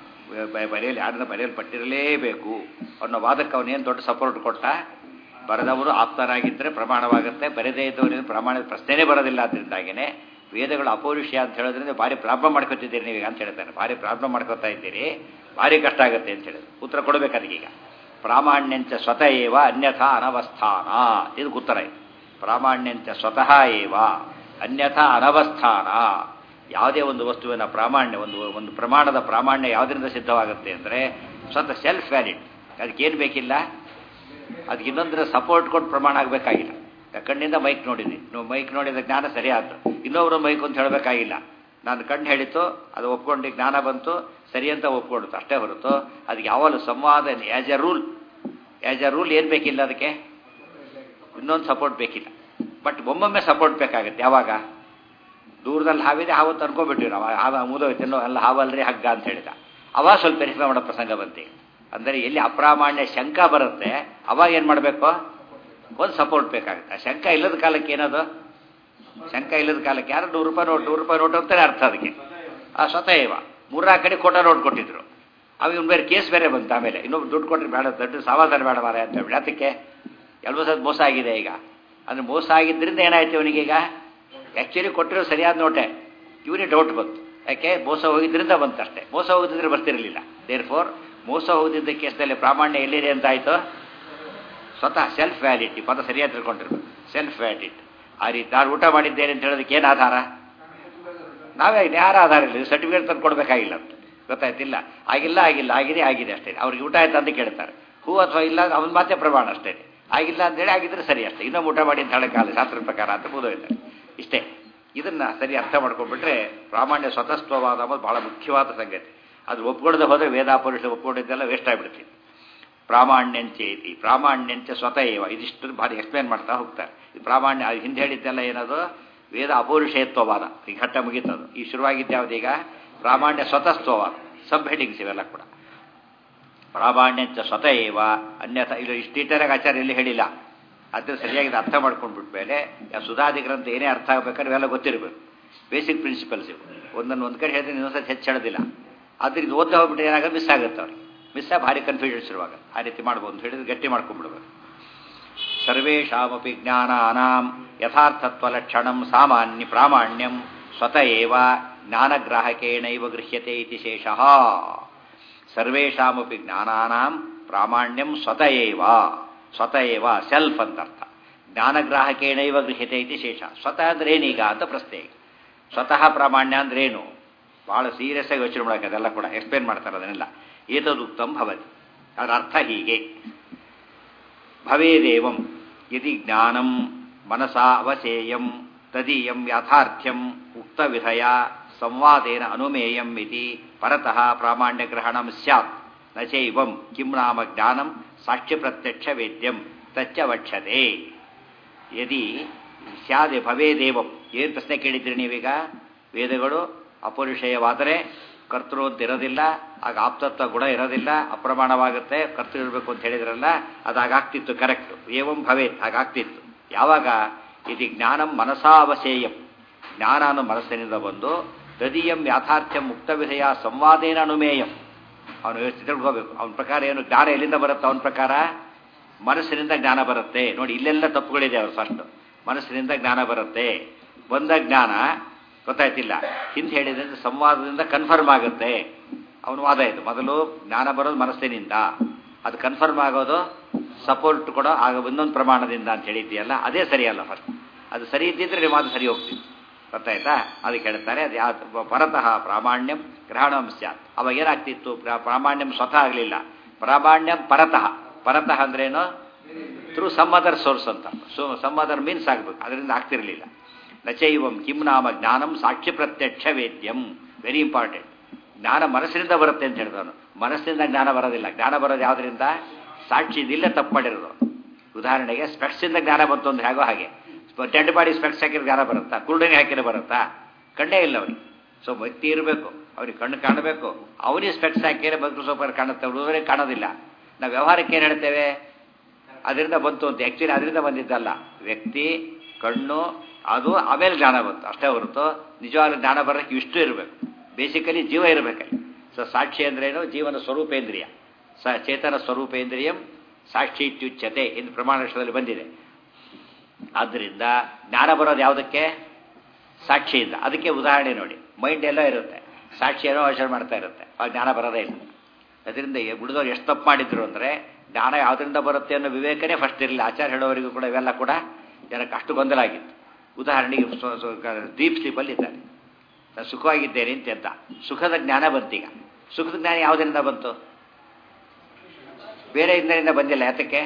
ಬರೆಯಲು ಯಾರನ್ನ ಬರೆಯಲ್ಪಟ್ಟಿರಲೇಬೇಕು ಅನ್ನೋ ವಾದಕ್ಕೆ ಅವನೇನು ದೊಡ್ಡ ಸಪೋರ್ಟ್ ಕೊಟ್ಟ ಬರೆದವರು ಆಪ್ತರಾಗಿದ್ದರೆ ಪ್ರಮಾಣವಾಗುತ್ತೆ ಬರೆದೇ ಇದ್ದವರಿಗೆ ಪ್ರಮಾಣದ ಪ್ರಶ್ನೆನೇ ಬರೋದಿಲ್ಲ ಅದರಿಂದಾಗಿನೇ ವೇದಗಳು ಅಪೌರುಷ್ಯ ಅಂತ ಹೇಳೋದ್ರಿಂದ ಭಾರಿ ಪ್ರಾಬ್ಲಮ್ ಮಾಡ್ಕೊತಿದ್ದೀರಿ ನೀವೀಗ ಅಂತ ಹೇಳ್ತಾರೆ ಭಾರಿ ಪ್ರಾಬ್ಲಮ್ ಮಾಡ್ಕೊತಾ ಇದ್ದೀರಿ ಭಾರಿ ಕಷ್ಟ ಆಗುತ್ತೆ ಅಂತ ಹೇಳಿದ್ರು ಉತ್ತರ ಕೊಡಬೇಕು ಅದಕ್ಕೀಗ ಪ್ರಾಮಾಣ್ಯಂಚ ಸ್ವತಃ ಏವ ಅನ್ಯಥಾ ಅನವಸ್ಥಾನ ಇದು ಉತ್ತರ ಇದು ಪ್ರಾಮಾಣ್ಯಂಚ ಸ್ವತಃ ಏವ ಅನ್ಯಥಾ ಅನವಸ್ಥಾನ ಯಾವುದೇ ಒಂದು ವಸ್ತುವಿನ ಪ್ರಾಮಾಣ್ಯ ಒಂದು ಒಂದು ಪ್ರಮಾಣದ ಪ್ರಾಮಾಣ್ಯ ಯಾವುದರಿಂದ ಸಿದ್ಧವಾಗುತ್ತೆ ಅಂದರೆ ಸ್ವತಃ ಸೆಲ್ಫ್ ವ್ಯಾಲಿಡ್ ಅದಕ್ಕೇನು ಬೇಕಿಲ್ಲ ಅದಕ್ಕೆ ಇನ್ನೊಂದರ ಸಪೋರ್ಟ್ ಕೊಟ್ಟು ಪ್ರಮಾಣ ಆಗಬೇಕಾಗಿಲ್ಲ ಕಣ್ಣಿಂದ ಮೈಕ್ ನೋಡಿದ್ವಿ ನೀವು ಮೈಕ್ ನೋಡಿದ ಜ್ಞಾನ ಸರಿಯಾದ್ದು ಇನ್ನೊಬ್ರು ಮೈಕ್ ಅಂತ ಹೇಳಬೇಕಾಗಿಲ್ಲ ನಾನು ಕಣ್ಣು ಹೇಳಿತು ಅದು ಒಪ್ಕೊಂಡು ಜ್ಞಾನ ಬಂತು ಸರಿ ಅಂತ ಒಪ್ಕೊಡುತ್ತೆ ಅಷ್ಟೇ ಹೊರತು ಅದಕ್ಕೆ ಯಾವಾಗಲೂ ಸಂವಾದ as a rule as a rule ಏನು ಬೇಕಿಲ್ಲ ಅದಕ್ಕೆ ಇನ್ನೊಂದು ಸಪೋರ್ಟ್ ಬೇಕಿಲ್ಲ ಬಟ್ ಒಮ್ಮೊಮ್ಮೆ ಸಪೋರ್ಟ್ ಬೇಕಾಗುತ್ತೆ ಯಾವಾಗ ದೂರದಲ್ಲಿ ಹಾವಿದೆ ಹಾವು ತನ್ಕೊಬಿಟ್ಟಿವಿ ನಾವು ಹಾವು ಮುದೋಯ್ತು ಇನ್ನೋ ಅಲ್ಲ ಹಾವಲ್ರಿ ಹಗ್ಗ ಅಂತ ಹೇಳಿದ ಅವಾಗ ಸ್ವಲ್ಪ ವೆರಿಫೈ ಮಾಡೋ ಪ್ರಸಂಗ ಬಂತಿ ಅಂದರೆ ಎಲ್ಲಿ ಅಪ್ರಾಮಾಣ್ಯ ಶಂಕ ಬರುತ್ತೆ ಅವಾಗ ಏನು ಮಾಡಬೇಕು ಒಂದು ಸಪೋರ್ಟ್ ಬೇಕಾಗುತ್ತೆ ಆ ಶಂಕ ಇಲ್ಲದ ಕಾಲಕ್ಕೆ ಏನದು ಶಂಕ ಇಲ್ಲದ ಕಾಲಕ್ಕೆ ಯಾರು ನೂರು ರೂಪಾಯಿ ನೋಟ್ ನೂರು ರೂಪಾಯಿ ನೋಟ್ ಅಂತಾನೆ ಅರ್ಥ ಅದಕ್ಕೆ ಆ ಸ್ವತಃ ಇವ ಮೂರ್ರಾ ಕಡೆ ಕೋಟ ನೋಟ್ ಕೊಟ್ಟಿದ್ರು ಅವ ಇವ್ನು ಬೇರೆ ಕೇಸ್ ಬೇರೆ ಬಂತು ಆಮೇಲೆ ಇನ್ನೊಬ್ರು ದುಡ್ಡು ಕೊಟ್ಟರೆ ಬೇಡ ದೊಡ್ಡ ಸಮಾಧಾನ ಬೇಡ ಮಾರ ಅಂತ ಹೇಳಿ ಅದಕ್ಕೆ ಎಲ್ಲೋ ಸದ್ ಮೋಸ ಆಗಿದೆ ಈಗ ಅಂದ್ರೆ ಮೋಸ ಆಗಿದ್ದರಿಂದ ಏನಾಯ್ತು ಇವನಿಗೆ ಈಗ ಆ್ಯಕ್ಚುಲಿ ಕೊಟ್ಟಿರೋ ಸರಿಯಾದ ನೋಟೆ ಇವನಿಗೆ ಡೌಟ್ ಬಂತು ಯಾಕೆ ಮೋಸ ಹೋಗಿದ್ರಿಂದ ಬಂತಷ್ಟೇ ಮೋಸ ಹೋಗಿದ್ರೆ ಬರ್ತಿರಲಿಲ್ಲ ದೇರ್ ಫೋರ್ ಮೋಸ ಹೋಗಿದ್ದ ಕೇಸಲ್ಲಿ ಪ್ರಾಮಾಣ್ಯ ಎಲ್ಲಿದೆ ಅಂತ ಆಯಿತು ಸ್ವತಃ ಸೆಲ್ಫ್ ವ್ಯಾಲಿಟಿ ಪದ ಸರಿಯಾಗಿ ತಿಳ್ಕೊಂಡಿರ್ಬೇಕು ಸೆಲ್ಫ್ ವ್ಯಾಲಿಟಿ ಆ ರೀತಿ ನಾನು ಊಟ ಮಾಡಿದ್ದೇನೆ ಅಂತ ಹೇಳೋದಕ್ಕೆ ಏನು ಆಧಾರ ನಾವೇ ಯಾರ ಆಧಾರ ಇಲ್ಲ ಸರ್ಟಿಫಿಕೇಟ್ ತಂದು ಕೊಡಬೇಕಾಗಿಲ್ಲ ಅಂತ ಗೊತ್ತಾಯ್ತಿಲ್ಲ ಆಗಿಲ್ಲ ಆಗಿಲ್ಲ ಆಗಿದೆ ಆಗಿದೆ ಅಷ್ಟೇ ಅವ್ರಿಗೆ ಊಟ ಆಯ್ತು ಅಂತ ಕೇಳ್ತಾರೆ ಹೂ ಅಥವಾ ಇಲ್ಲ ಅವನ ಮಾತೇ ಪ್ರಮಾಣ ಅಷ್ಟೇ ಆಗಿಲ್ಲ ಅಂತೇಳಿ ಆಗಿದ್ರೆ ಸರಿ ಅಷ್ಟೇ ಇನ್ನೊಮ್ಮೆ ಊಟ ಮಾಡಿ ಅಂತ ಹೇಳೋಕ್ಕಾಗಲ್ಲ ಶಾಸ್ತ್ರ ಪ್ರಕಾರ ಅಂತ ಬೋಧೋಯ್ತಾರೆ ಇಷ್ಟೇ ಇದನ್ನ ಸರಿ ಅರ್ಥ ಮಾಡ್ಕೊಂಡ್ಬಿಟ್ರೆ ಪ್ರಾಮಾಣ್ಯ ಸ್ವತಃತ್ವವಾದ ಅನ್ನೋದು ಬಹಳ ಮುಖ್ಯವಾದ ಸಂಗತಿ ಅದು ಒಪ್ಕೊಡದೆ ಹೋದರೆ ವೇದಾಪುರುಷ ಒಪ್ಕೊಂಡಿದ್ದೆಲ್ಲ ವೇಸ್ಟ್ ಆಗಿಬಿಡ್ತೀವಿ ಪ್ರಾಮಾಣ್ಯಂಚೇತಿ ಪ್ರಾಮಾಣ್ಯಂಚ ಸ್ವತಃ ಏವ ಇದಿಷ್ಟು ಭಾರಿ ಎಕ್ಸ್ಪ್ಲೇನ್ ಮಾಡ್ತಾ ಹೋಗ್ತಾರೆ ಈ ಪ್ರಾಮಾಣ್ಯ ಅದು ಹಿಂದೆ ಹೇಳಿದ್ದೆಲ್ಲ ಏನದು ವೇದ ಅಪೌರುಷೇತ್ವವಾದ ಈ ಘಟ್ಟ ಮುಗೀತದು ಈ ಶುರುವಾಗಿದ್ದು ಯಾವುದೀಗ ಪ್ರಾಮಾಣ್ಯ ಸ್ವತಃತ್ವವಾದ ಸಬ್ ಹೆಡಿಂಗ್ಸ್ ಇವೆಲ್ಲ ಕೂಡ ಪ್ರಾಮಾಣ್ಯಂಚ ಸ್ವತಃ ಏವ ಅನ್ಯಥ ಇದು ಇಷ್ಟೀಟರಾಗ ಆಚಾರ್ಯ ಎಲ್ಲಿ ಹೇಳಿಲ್ಲ ಅದ್ರ ಸರಿಯಾಗಿ ಅರ್ಥ ಮಾಡ್ಕೊಂಡ್ಬಿಟ್ಟ ಮೇಲೆ ಸುಧಾದಿ ಗ್ರಂಥ ಏನೇ ಅರ್ಥ ಆಗಬೇಕಾದ್ರೆ ಇವೆಲ್ಲ ಗೊತ್ತಿರಬೇಕು ಬೇಸಿಕ್ ಪ್ರಿನ್ಸಿಪಲ್ಸ್ ಇವು ಒಂದನ್ನು ಒಂದು ಕಡೆ ಹೇಳಿದ್ರೆ ಇನ್ನೊಂದ್ಸತಿ ಹೆಚ್ಚು ಹೇಳೋದಿಲ್ಲ ಆದ್ರಿಂದ ಓದ್ತಾ ಹೋಗ್ಬಿಟ್ಟು ಏನಾಗೋದು ಮಿಸ್ ಆಗುತ್ತೆ ಅವ್ರಿಗೆ ಮಿಸ್ ಆಗಿ ಭಾರಿ ಕನ್ಫ್ಯೂಷನ್ ಇರುವಾಗ ಆ ರೀತಿ ಮಾಡ್ಬೋದು ಅಂತ ಹೇಳಿದ್ರೆ ಗಟ್ಟಿ ಮಾಡ್ಕೊಂಡ್ಬಿಡ್ಬೇಕು ಸರ್ವೇಷಾಮಪಿ ಜ್ಞಾನಾನಾಂ ಯಥಾರ್ಥತ್ವಲಕ್ಷಣಂ ಸಾಮಾನ್ಯ ಪ್ರಾಮಾಣ್ಯಂ ಸ್ವತಃ ಏವ ಜ್ಞಾನಗ್ರಾಹಕೇಣೈವ ಗೃಹ್ಯತೆ ಇತಿ ಶೇಷಃ ಸರ್ವೇಷಾಮಪಿ ಜ್ಞಾನಾನಾಂ ಪ್ರಾಮಾಣ್ಯಂ ಸ್ವತಃ ಏವ ಸ್ವತಃ ಏವ ಸೆಲ್ಫ್ ಅಂತ ಅರ್ಥ ಜ್ಞಾನಗ್ರಾಹಕೇಣೈವ ಗೃಹ್ಯತೆ ಇತಿ ಶೇಷ ಸ್ವತಃ ಅಂದ್ರೆ ಏನೀಗ ಅಂತ ಪ್ರಶ್ನೆ ಸ್ವತಃ ಪ್ರಾಮಾಣ್ಯ ಅಂದ್ರೆ ಏನು ಬಹಳ ಸೀರಿಯಸ್ ಆಗಿ ಯೋಚನೆ ಮಾಡೋಕೆ ಅದೆಲ್ಲ ಕೂಡ ಎಕ್ಸ್ಪ್ಲೇನ್ ಮಾಡ್ತಾರೆ ಅದನ್ನೆಲ್ಲ ಏತದುಕ್ತಂ ಭವತಿ ಅದರ ಅರ್ಥ ಹೀಗೆ ಭವೇದೇವಂ ಯದಿ ಜ್ಞಾನಂ ಮನಸಾ ಅವಸೇಯಂ ತದೀಯಂ ಯಾಥಾರ್ಥ್ಯಂ ಉಕ್ತವಿಧಯ ಸಂವಾದೇನ ಅನುಮೇಯಂ ಇತಿ ಪರತಃ ಪ್ರಾಮಾಣ್ಯಗ್ರಹಣಂ ಸ್ಯಾತ್ ನ ಚೈವಂ ಕಿಂ ನಾಮ ಜ್ಞಾನಂ ಸಾಕ್ಷ್ಯ ಪ್ರತ್ಯಕ್ಷ ವೇದ್ಯಂ ತಚ್ಚ ವಕ್ಷತೆ ಯದಿ ಸ್ಯಾದೆ ಭವೇದೇವಂ ಏನು ಪ್ರಶ್ನೆ ಕೇಳಿದ್ರಿ ನೀವೀಗ ವೇದಗಳು ಅಪೌರುಷೇಯವಾದರೆ ಕರ್ತೃ ಅಂತ ಇರೋದಿಲ್ಲ ಆಗ ಆಪ್ತತ್ವ ಗುಣ ಇರೋದಿಲ್ಲ ಅಪ್ರಮಾಣವಾಗುತ್ತೆ ಕರ್ತೃ ಇರಬೇಕು ಅಂತ ಹೇಳಿದ್ರಲ್ಲ ಅದಾಗ್ತಿತ್ತು ಕರೆಕ್ಟ್ ಏವಂ ಭವೇತ್ ಹಾಗಾಗ್ತಿತ್ತು ಯಾವಾಗ ಇದು ಜ್ಞಾನಂ ಮನಸಾವಸೇಯಂ ಜ್ಞಾನ ಅನ್ನೋ ಮನಸ್ಸಿನಿಂದ ಬಂದು ತದೀಯಂ ಯಾಥಾರ್ಥ್ಯ ಮುಕ್ತ ವಿಧಯ ಸಂವಾದೇನ ಅನುಮೇಯಂ ಅವನು ಯೋಚನೆ ತಿಳ್ಕೋಬೇಕು ಅವನ ಪ್ರಕಾರ ಏನು ಜ್ಞಾನ ಎಲ್ಲಿಂದ ಬರುತ್ತೆ ಅವನ ಪ್ರಕಾರ ಮನಸ್ಸಿನಿಂದ ಜ್ಞಾನ ಬರುತ್ತೆ ನೋಡಿ ಇಲ್ಲೆಲ್ಲ ತಪ್ಪುಗಳಿದೆ ಅವರು ಫಸ್ಟ್ ಮನಸ್ಸಿನಿಂದ ಜ್ಞಾನ ಬರುತ್ತೆ ಬಂದ ಜ್ಞಾನ ಗೊತ್ತಾಯ್ತಿಲ್ಲ ಹಿಂದೆ ಹೇಳಿದ್ರೆ ಸಂವಾದದಿಂದ ಕನ್ಫರ್ಮ್ ಆಗುತ್ತೆ ಅವನು ವಾದ ಇದು ಮೊದಲು ಜ್ಞಾನ ಬರೋದು ಮನಸ್ಸಿನಿಂದ ಅದು ಕನ್ಫರ್ಮ್ ಆಗೋದು ಸಪೋರ್ಟ್ ಕೊಡೋ ಆಗ ಒಂದೊಂದು ಪ್ರಮಾಣದಿಂದ ಅಂತ ಹೇಳಿದ್ದೀಯಲ್ಲ ಅದೇ ಸರಿಯಲ್ಲ ಫಸ್ಟ್ ಅದು ಸರಿ ಇದ್ದಿದ್ರೆ ನಿಮ್ಮ ಮಾತು ಸರಿ ಹೋಗ್ತಿತ್ತು ಗೊತ್ತಾಯ್ತಾ ಅದಕ್ಕೆ ಹೇಳ್ತಾರೆ ಅದು ಯಾವ ಪರತಃ ಪ್ರಾಮಾಣ್ಯಂ ಗ್ರಹಣಂ ಸ್ಯಾತ್ ಅವಾಗ ಏನಾಗ್ತಿತ್ತು ಪ್ರಾ- ಪ್ರಾಮಾಣ್ಯಂ ಸ್ವತಃ ಆಗಲಿಲ್ಲ ಪ್ರಾಮಾಣ್ಯಂ ಪರತಃ ಪರತಃ ಅಂದ್ರೇನು ಥ್ರೂ ಸಮ್ ಅದರ್ ಸೋರ್ಸ್ ಅಂತ ಸೊ ಸಮ್ ಅದರ್ ಮೀನ್ಸ್ ಆಗಬೇಕು ಅದರಿಂದ ಆಗ್ತಿರಲಿಲ್ಲ ನಚೈವಂ ಕಿಂ ನಾಮ ಜ್ಞಾನಂ ಸಾಕ್ಷಿ ಪ್ರತ್ಯಕ್ಷ ವೇದ್ಯಂ ವೆರಿ ಇಂಪಾರ್ಟೆಂಟ್ ಜ್ಞಾನ ಮನಸ್ಸಿನಿಂದ ಬರುತ್ತೆ ಅಂತ ಹೇಳಿದವನು ಮನಸ್ಸಿನಿಂದ ಜ್ಞಾನ ಬರೋದಿಲ್ಲ ಜ್ಞಾನ ಬರೋದು ಯಾವುದರಿಂದ ಸಾಕ್ಷಿ ಇದಿಲ್ಲ ತಪ್ಪು ಮಾಡಿರೋದು ಉದಾಹರಣೆಗೆ ಸ್ಪೆಕ್ಸಿಂದ ಜ್ಞಾನ ಬಂತು ಅಂದ್ರೆ ಹೇಗೋ ಹಾಗೆ ಡೆಡ್ ಬಾಡಿ ಸ್ಪೆಕ್ಸ್ ಹಾಕಿದ್ರೆ ಜ್ಞಾನ ಬರುತ್ತಾ ಕುರುಡಿಗೆ ಹಾಕಿದ್ರೆ ಬರುತ್ತಾ ಕಣ್ಣೇ ಇಲ್ಲ ಅವನಿಗೆ ಸೊ ವ್ಯಕ್ತಿ ಇರಬೇಕು ಅವ್ರಿಗೆ ಕಣ್ಣು ಕಾಣಬೇಕು ಅವನಿಗೆ ಸ್ಪೆಕ್ಸ್ ಹಾಕಿದ್ರೆ ಮೈಕ್ರೋಸೋಫರ್ ಕಾಣುತ್ತೆ ಉಳಿದವರಿಗೆ ಕಾಣೋದಿಲ್ಲ ನಾವು ವ್ಯವಹಾರಕ್ಕೆ ಏನು ಹೇಳ್ತೇವೆ ಅದರಿಂದ ಬಂತು ಅಂತ ಆ್ಯಕ್ಚುಲಿ ಅದರಿಂದ ಬಂದಿದ್ದಲ್ಲ ವ್ಯಕ್ತಿ ಕಣ್ಣು ಅದು ಆಮೇಲೆ ಜ್ಞಾನ ಬಂತು ಅಷ್ಟೇ ಹೊರತು ನಿಜವಾದ ಜ್ಞಾನ ಬರೋಕ್ಕೆ ಇಷ್ಟು ಇರಬೇಕು ಬೇಸಿಕಲಿ ಜೀವ ಇರಬೇಕಲ್ಲಿ ಸೊ ಸಾಕ್ಷಿ ಅಂದ್ರೇನು ಜೀವನ ಸ್ವರೂಪೇಂದ್ರಿಯ ಸ ಚೇತನ ಸ್ವರೂಪೇಂದ್ರಿಯಂ ಸಾಕ್ಷಿ ಇತ್ಯುಚ್ಯತೆ ಎಂದು ಪ್ರಮಾಣದಲ್ಲಿ ಬಂದಿದೆ ಆದ್ದರಿಂದ ಜ್ಞಾನ ಬರೋದು ಯಾವುದಕ್ಕೆ ಸಾಕ್ಷಿಯಿಂದ ಅದಕ್ಕೆ ಉದಾಹರಣೆ ನೋಡಿ ಮೈಂಡ್ ಎಲ್ಲ ಇರುತ್ತೆ ಸಾಕ್ಷಿ ಏನೋ ಯೋಚನೆ ಮಾಡ್ತಾ ಇರುತ್ತೆ ಆ ಜ್ಞಾನ ಬರೋದೇ ಇಲ್ಲ ಅದರಿಂದ ಉಳಿದವ್ರು ಎಷ್ಟು ತಪ್ಪು ಮಾಡಿದ್ರು ಅಂದರೆ ಜ್ಞಾನ ಯಾವುದರಿಂದ ಬರುತ್ತೆ ಅನ್ನೋ ವಿವೇಕನೇ ಫಸ್ಟ್ ಇರಲಿಲ್ಲ ಆಚಾರ ಹೇಳೋವರಿಗೂ ಕೂಡ ಇವೆಲ್ಲ ಕೂಡ ಜನಕ್ಕೆ ಅಷ್ಟು ಗೊಂದಲ ಆಗಿತ್ತು ಉದಾಹರಣೆಗೆ ಸ್ವ- ಸ್ವ- ಡೀಪ್ ಸ್ಲೀಪಲ್ಲಿ ಇದ್ದಾನೆ ನಾನು ಸುಖವಾಗಿದ್ದೇನೆ ಅಂತ ಸುಖದ ಜ್ಞಾನ ಬಂತೀಗ ಸುಖದ ಜ್ಞಾನ ಯಾವುದರಿಂದ ಬಂತು ಬೇರೆ ಇಂದರಿಂದ ಬಂದಿಲ್ಲ ಯಾತಕ್ಕೆ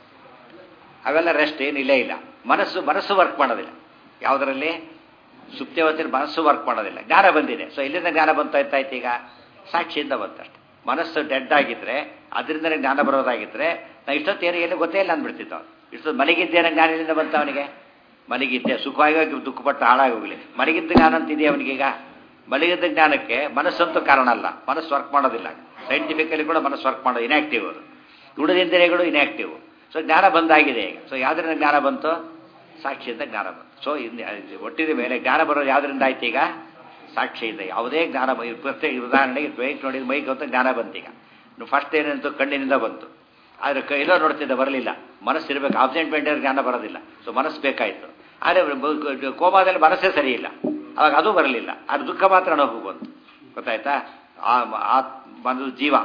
ಅವೆಲ್ಲ ರೆಸ್ಟ್ ಏನು ಇಲ್ಲೇ ಇಲ್ಲ ಮನಸ್ಸು ಮನಸ್ಸು ವರ್ಕ್ ಮಾಡೋದಿಲ್ಲ ಯಾವುದರಲ್ಲಿ ಸುಪ್ತಿಯವತ್ತಿನ ಮನಸ್ಸು ವರ್ಕ್ ಮಾಡೋದಿಲ್ಲ ಜ್ಞಾನ ಬಂದಿದೆ ಸೊ ಇಲ್ಲಿಂದ ಜ್ಞಾನ ಬಂತು ಆಯ್ತಾಯ್ತು ಈಗ ಸಾಕ್ಷಿಯಿಂದ ಬಂತಷ್ಟೆ ಮನಸ್ಸು ಡೆಡ್ ಆಗಿದ್ರೆ ಅದರಿಂದಲೇ ಜ್ಞಾನ ಬರೋದಾಗಿದ್ರೆ ನಾ ಇಷ್ಟೊತ್ತು ಏನು ಏನು ಗೊತ್ತೇ ಇಲ್ಲ ಅಂದ್ಬಿಡ್ತಿತ್ತು ಅವ್ನು ಇಷ್ಟೊತ್ತು ಮಲಗಿದ್ದೇನೆ ಜ್ಞಾನ ಇಲ್ಲಿಂದ ಬಂತ ಅವನಿಗೆ ಮಲಗಿದ್ದೆ ಸುಖವಾಗಿ ಹೋಗಿ ದುಃಖಪಟ್ಟು ಹಾಳಾಗಿ ಹೋಗಲಿ ಮಲಗಿದ್ದ ಜ್ಞಾನ ಅಂತಿದೆಯಾ ಅವನಿಗೀಗ ಮಲಗಿದ್ದ ಜ್ಞಾನಕ್ಕೆ ಮನಸ್ಸಂತೂ ಕಾರಣ ಅಲ್ಲ ಮನಸ್ಸು ವರ್ಕ್ ಮಾಡೋದಿಲ್ಲ ಸೈಂಟಿಫಿಕಲಿ ಕೂಡ ಮನಸ್ಸು ವರ್ಕ್ ಮಾಡೋದು ಇನ್ಯಾಕ್ಟಿವ್ ಅದು ಉಳಿದಿಂದ್ರಿಯಗಳು ಇನ್ಯಾಕ್ಟಿವ್ ಸೊ ಜ್ಞಾನ ಬಂದಾಗಿದೆ ಈಗ ಸೊ ಯಾವುದರಿಂದ ಜ್ಞಾನ ಬಂತು ಸಾಕ್ಷಿಯಿಂದ ಜ್ಞಾನ ಬಂತು ಸೊ ಇನ್ನು ಒಟ್ಟಿದ ಮೇಲೆ ಜ್ಞಾನ ಬರೋದು ಯಾವುದರಿಂದ ಆಯ್ತು ಈಗ ಸಾಕ್ಷಿಯಿಂದ ಯಾವುದೇ ಜ್ಞಾನ ಬ- ಪ್ರತ್ಯೇಕ ಉದಾಹರಣೆಗೆ ಮೈಕ್ ನೋಡಿದ ಮೈಕ್ ಅಂತ ಜ್ಞಾನ ಬಂತೀಗ ಫಸ್ಟ್ ಏನಂತು ಕಣ್ಣಿನಿಂದ ಬಂತು ಆದರೆ ಕ ಎಲ್ಲೋ ನೋಡ್ತಿದ್ದ ಬರಲಿಲ್ಲ ಮನಸ್ಸು ಇರಬೇಕು ಆಬ್ಸೆಂಟ್ ಮೈಂಡರ್ ಜ್ಞಾನ ಬರೋದಿಲ್ಲ ಸೊ ಮನಸ್ಸು ಬೇಕಾಯಿತು ಆದರೆ ಕೋಮಾದಲ್ಲಿ ಮನಸ್ಸೇ ಸರಿ ಇಲ್ಲ ಅವಾಗ ಅದು ಬರಲಿಲ್ಲ ಅದು ದುಃಖ ಮಾತ್ರ ಅನುಭವ ಬಂತು ಗೊತ್ತಾಯ್ತಾ ಆ ಆ ಒಂದು ಜೀವ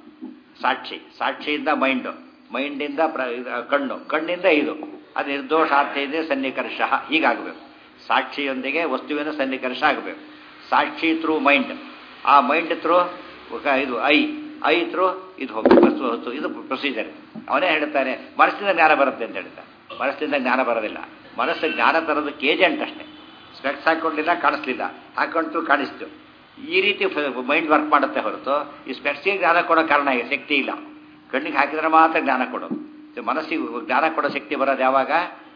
ಸಾಕ್ಷಿ ಸಾಕ್ಷಿಯಿಂದ ಮೈಂಡು ಮೈಂಡಿಂದ ಪ್ರ ಇದು ಕಣ್ಣು ಕಣ್ಣಿಂದ ಇದು ಅದು ನಿರ್ದೋಷಾರ್ಥೆಯಿಂದ ಸನ್ನಿಕರ್ಷ ಹೀಗಾಗಬೇಕು ಸಾಕ್ಷಿಯೊಂದಿಗೆ ವಸ್ತುವಿನ ಸನ್ನಿಕರ್ಷ ಆಗಬೇಕು ಸಾಕ್ಷಿ ಥ್ರೂ ಮೈಂಡ್ ಆ ಮೈಂಡ್ ಥ್ರೂ ಇದು ಐ ಐ ಥ್ರೂ ಇದು ಹೋಗ್ಬೇಕು ವಸ್ತು ವಸ್ತು ಇದು ಪ್ರೊಸೀಜರ್ ಅವನೇ ಹೇಳ್ತಾನೆ ಮನಸ್ಸಿಂದ ಜ್ಞಾನ ಬರುತ್ತೆ ಅಂತ ಹೇಳ್ತಾನೆ ಮನಸ್ಸಿಂದ ಜ್ಞಾನ ಬರೋದಿಲ್ಲ ಮನಸ್ಸು ಜ್ಞಾನ ತರೋದಕ್ಕೆ ಏಜೆಂಟ್ ಅಷ್ಟೇ ಸ್ಪೆಕ್ಸ್ ಹಾಕ್ಕೊಂಡಿಲ್ಲ ಕಾಣಿಸ್ಲಿಲ್ಲ ಹಾಕೊಂಡ್ತು ಕಾಣಿಸ್ತು ಈ ರೀತಿ ಮೈಂಡ್ ವರ್ಕ್ ಮಾಡುತ್ತೆ ಹೊರತು ಈ ಸ್ಪೆಕ್ಸ್ಗೆ ಜ್ಞಾನ ಕೊಡೋ ಕಾರಣ ಈಗ ಶಕ್ತಿ ಇಲ್ಲ ಕಣ್ಣಿಗೆ ಹಾಕಿದ್ರೆ ಮಾತ್ರ ಜ್ಞಾನ ಕೊಡೋದು ಸೊ ಮನಸ್ಸಿಗೆ ಜ್ಞಾನ ಕೊಡೋ ಶಕ್ತಿ ಬರೋದು ಯಾವಾಗ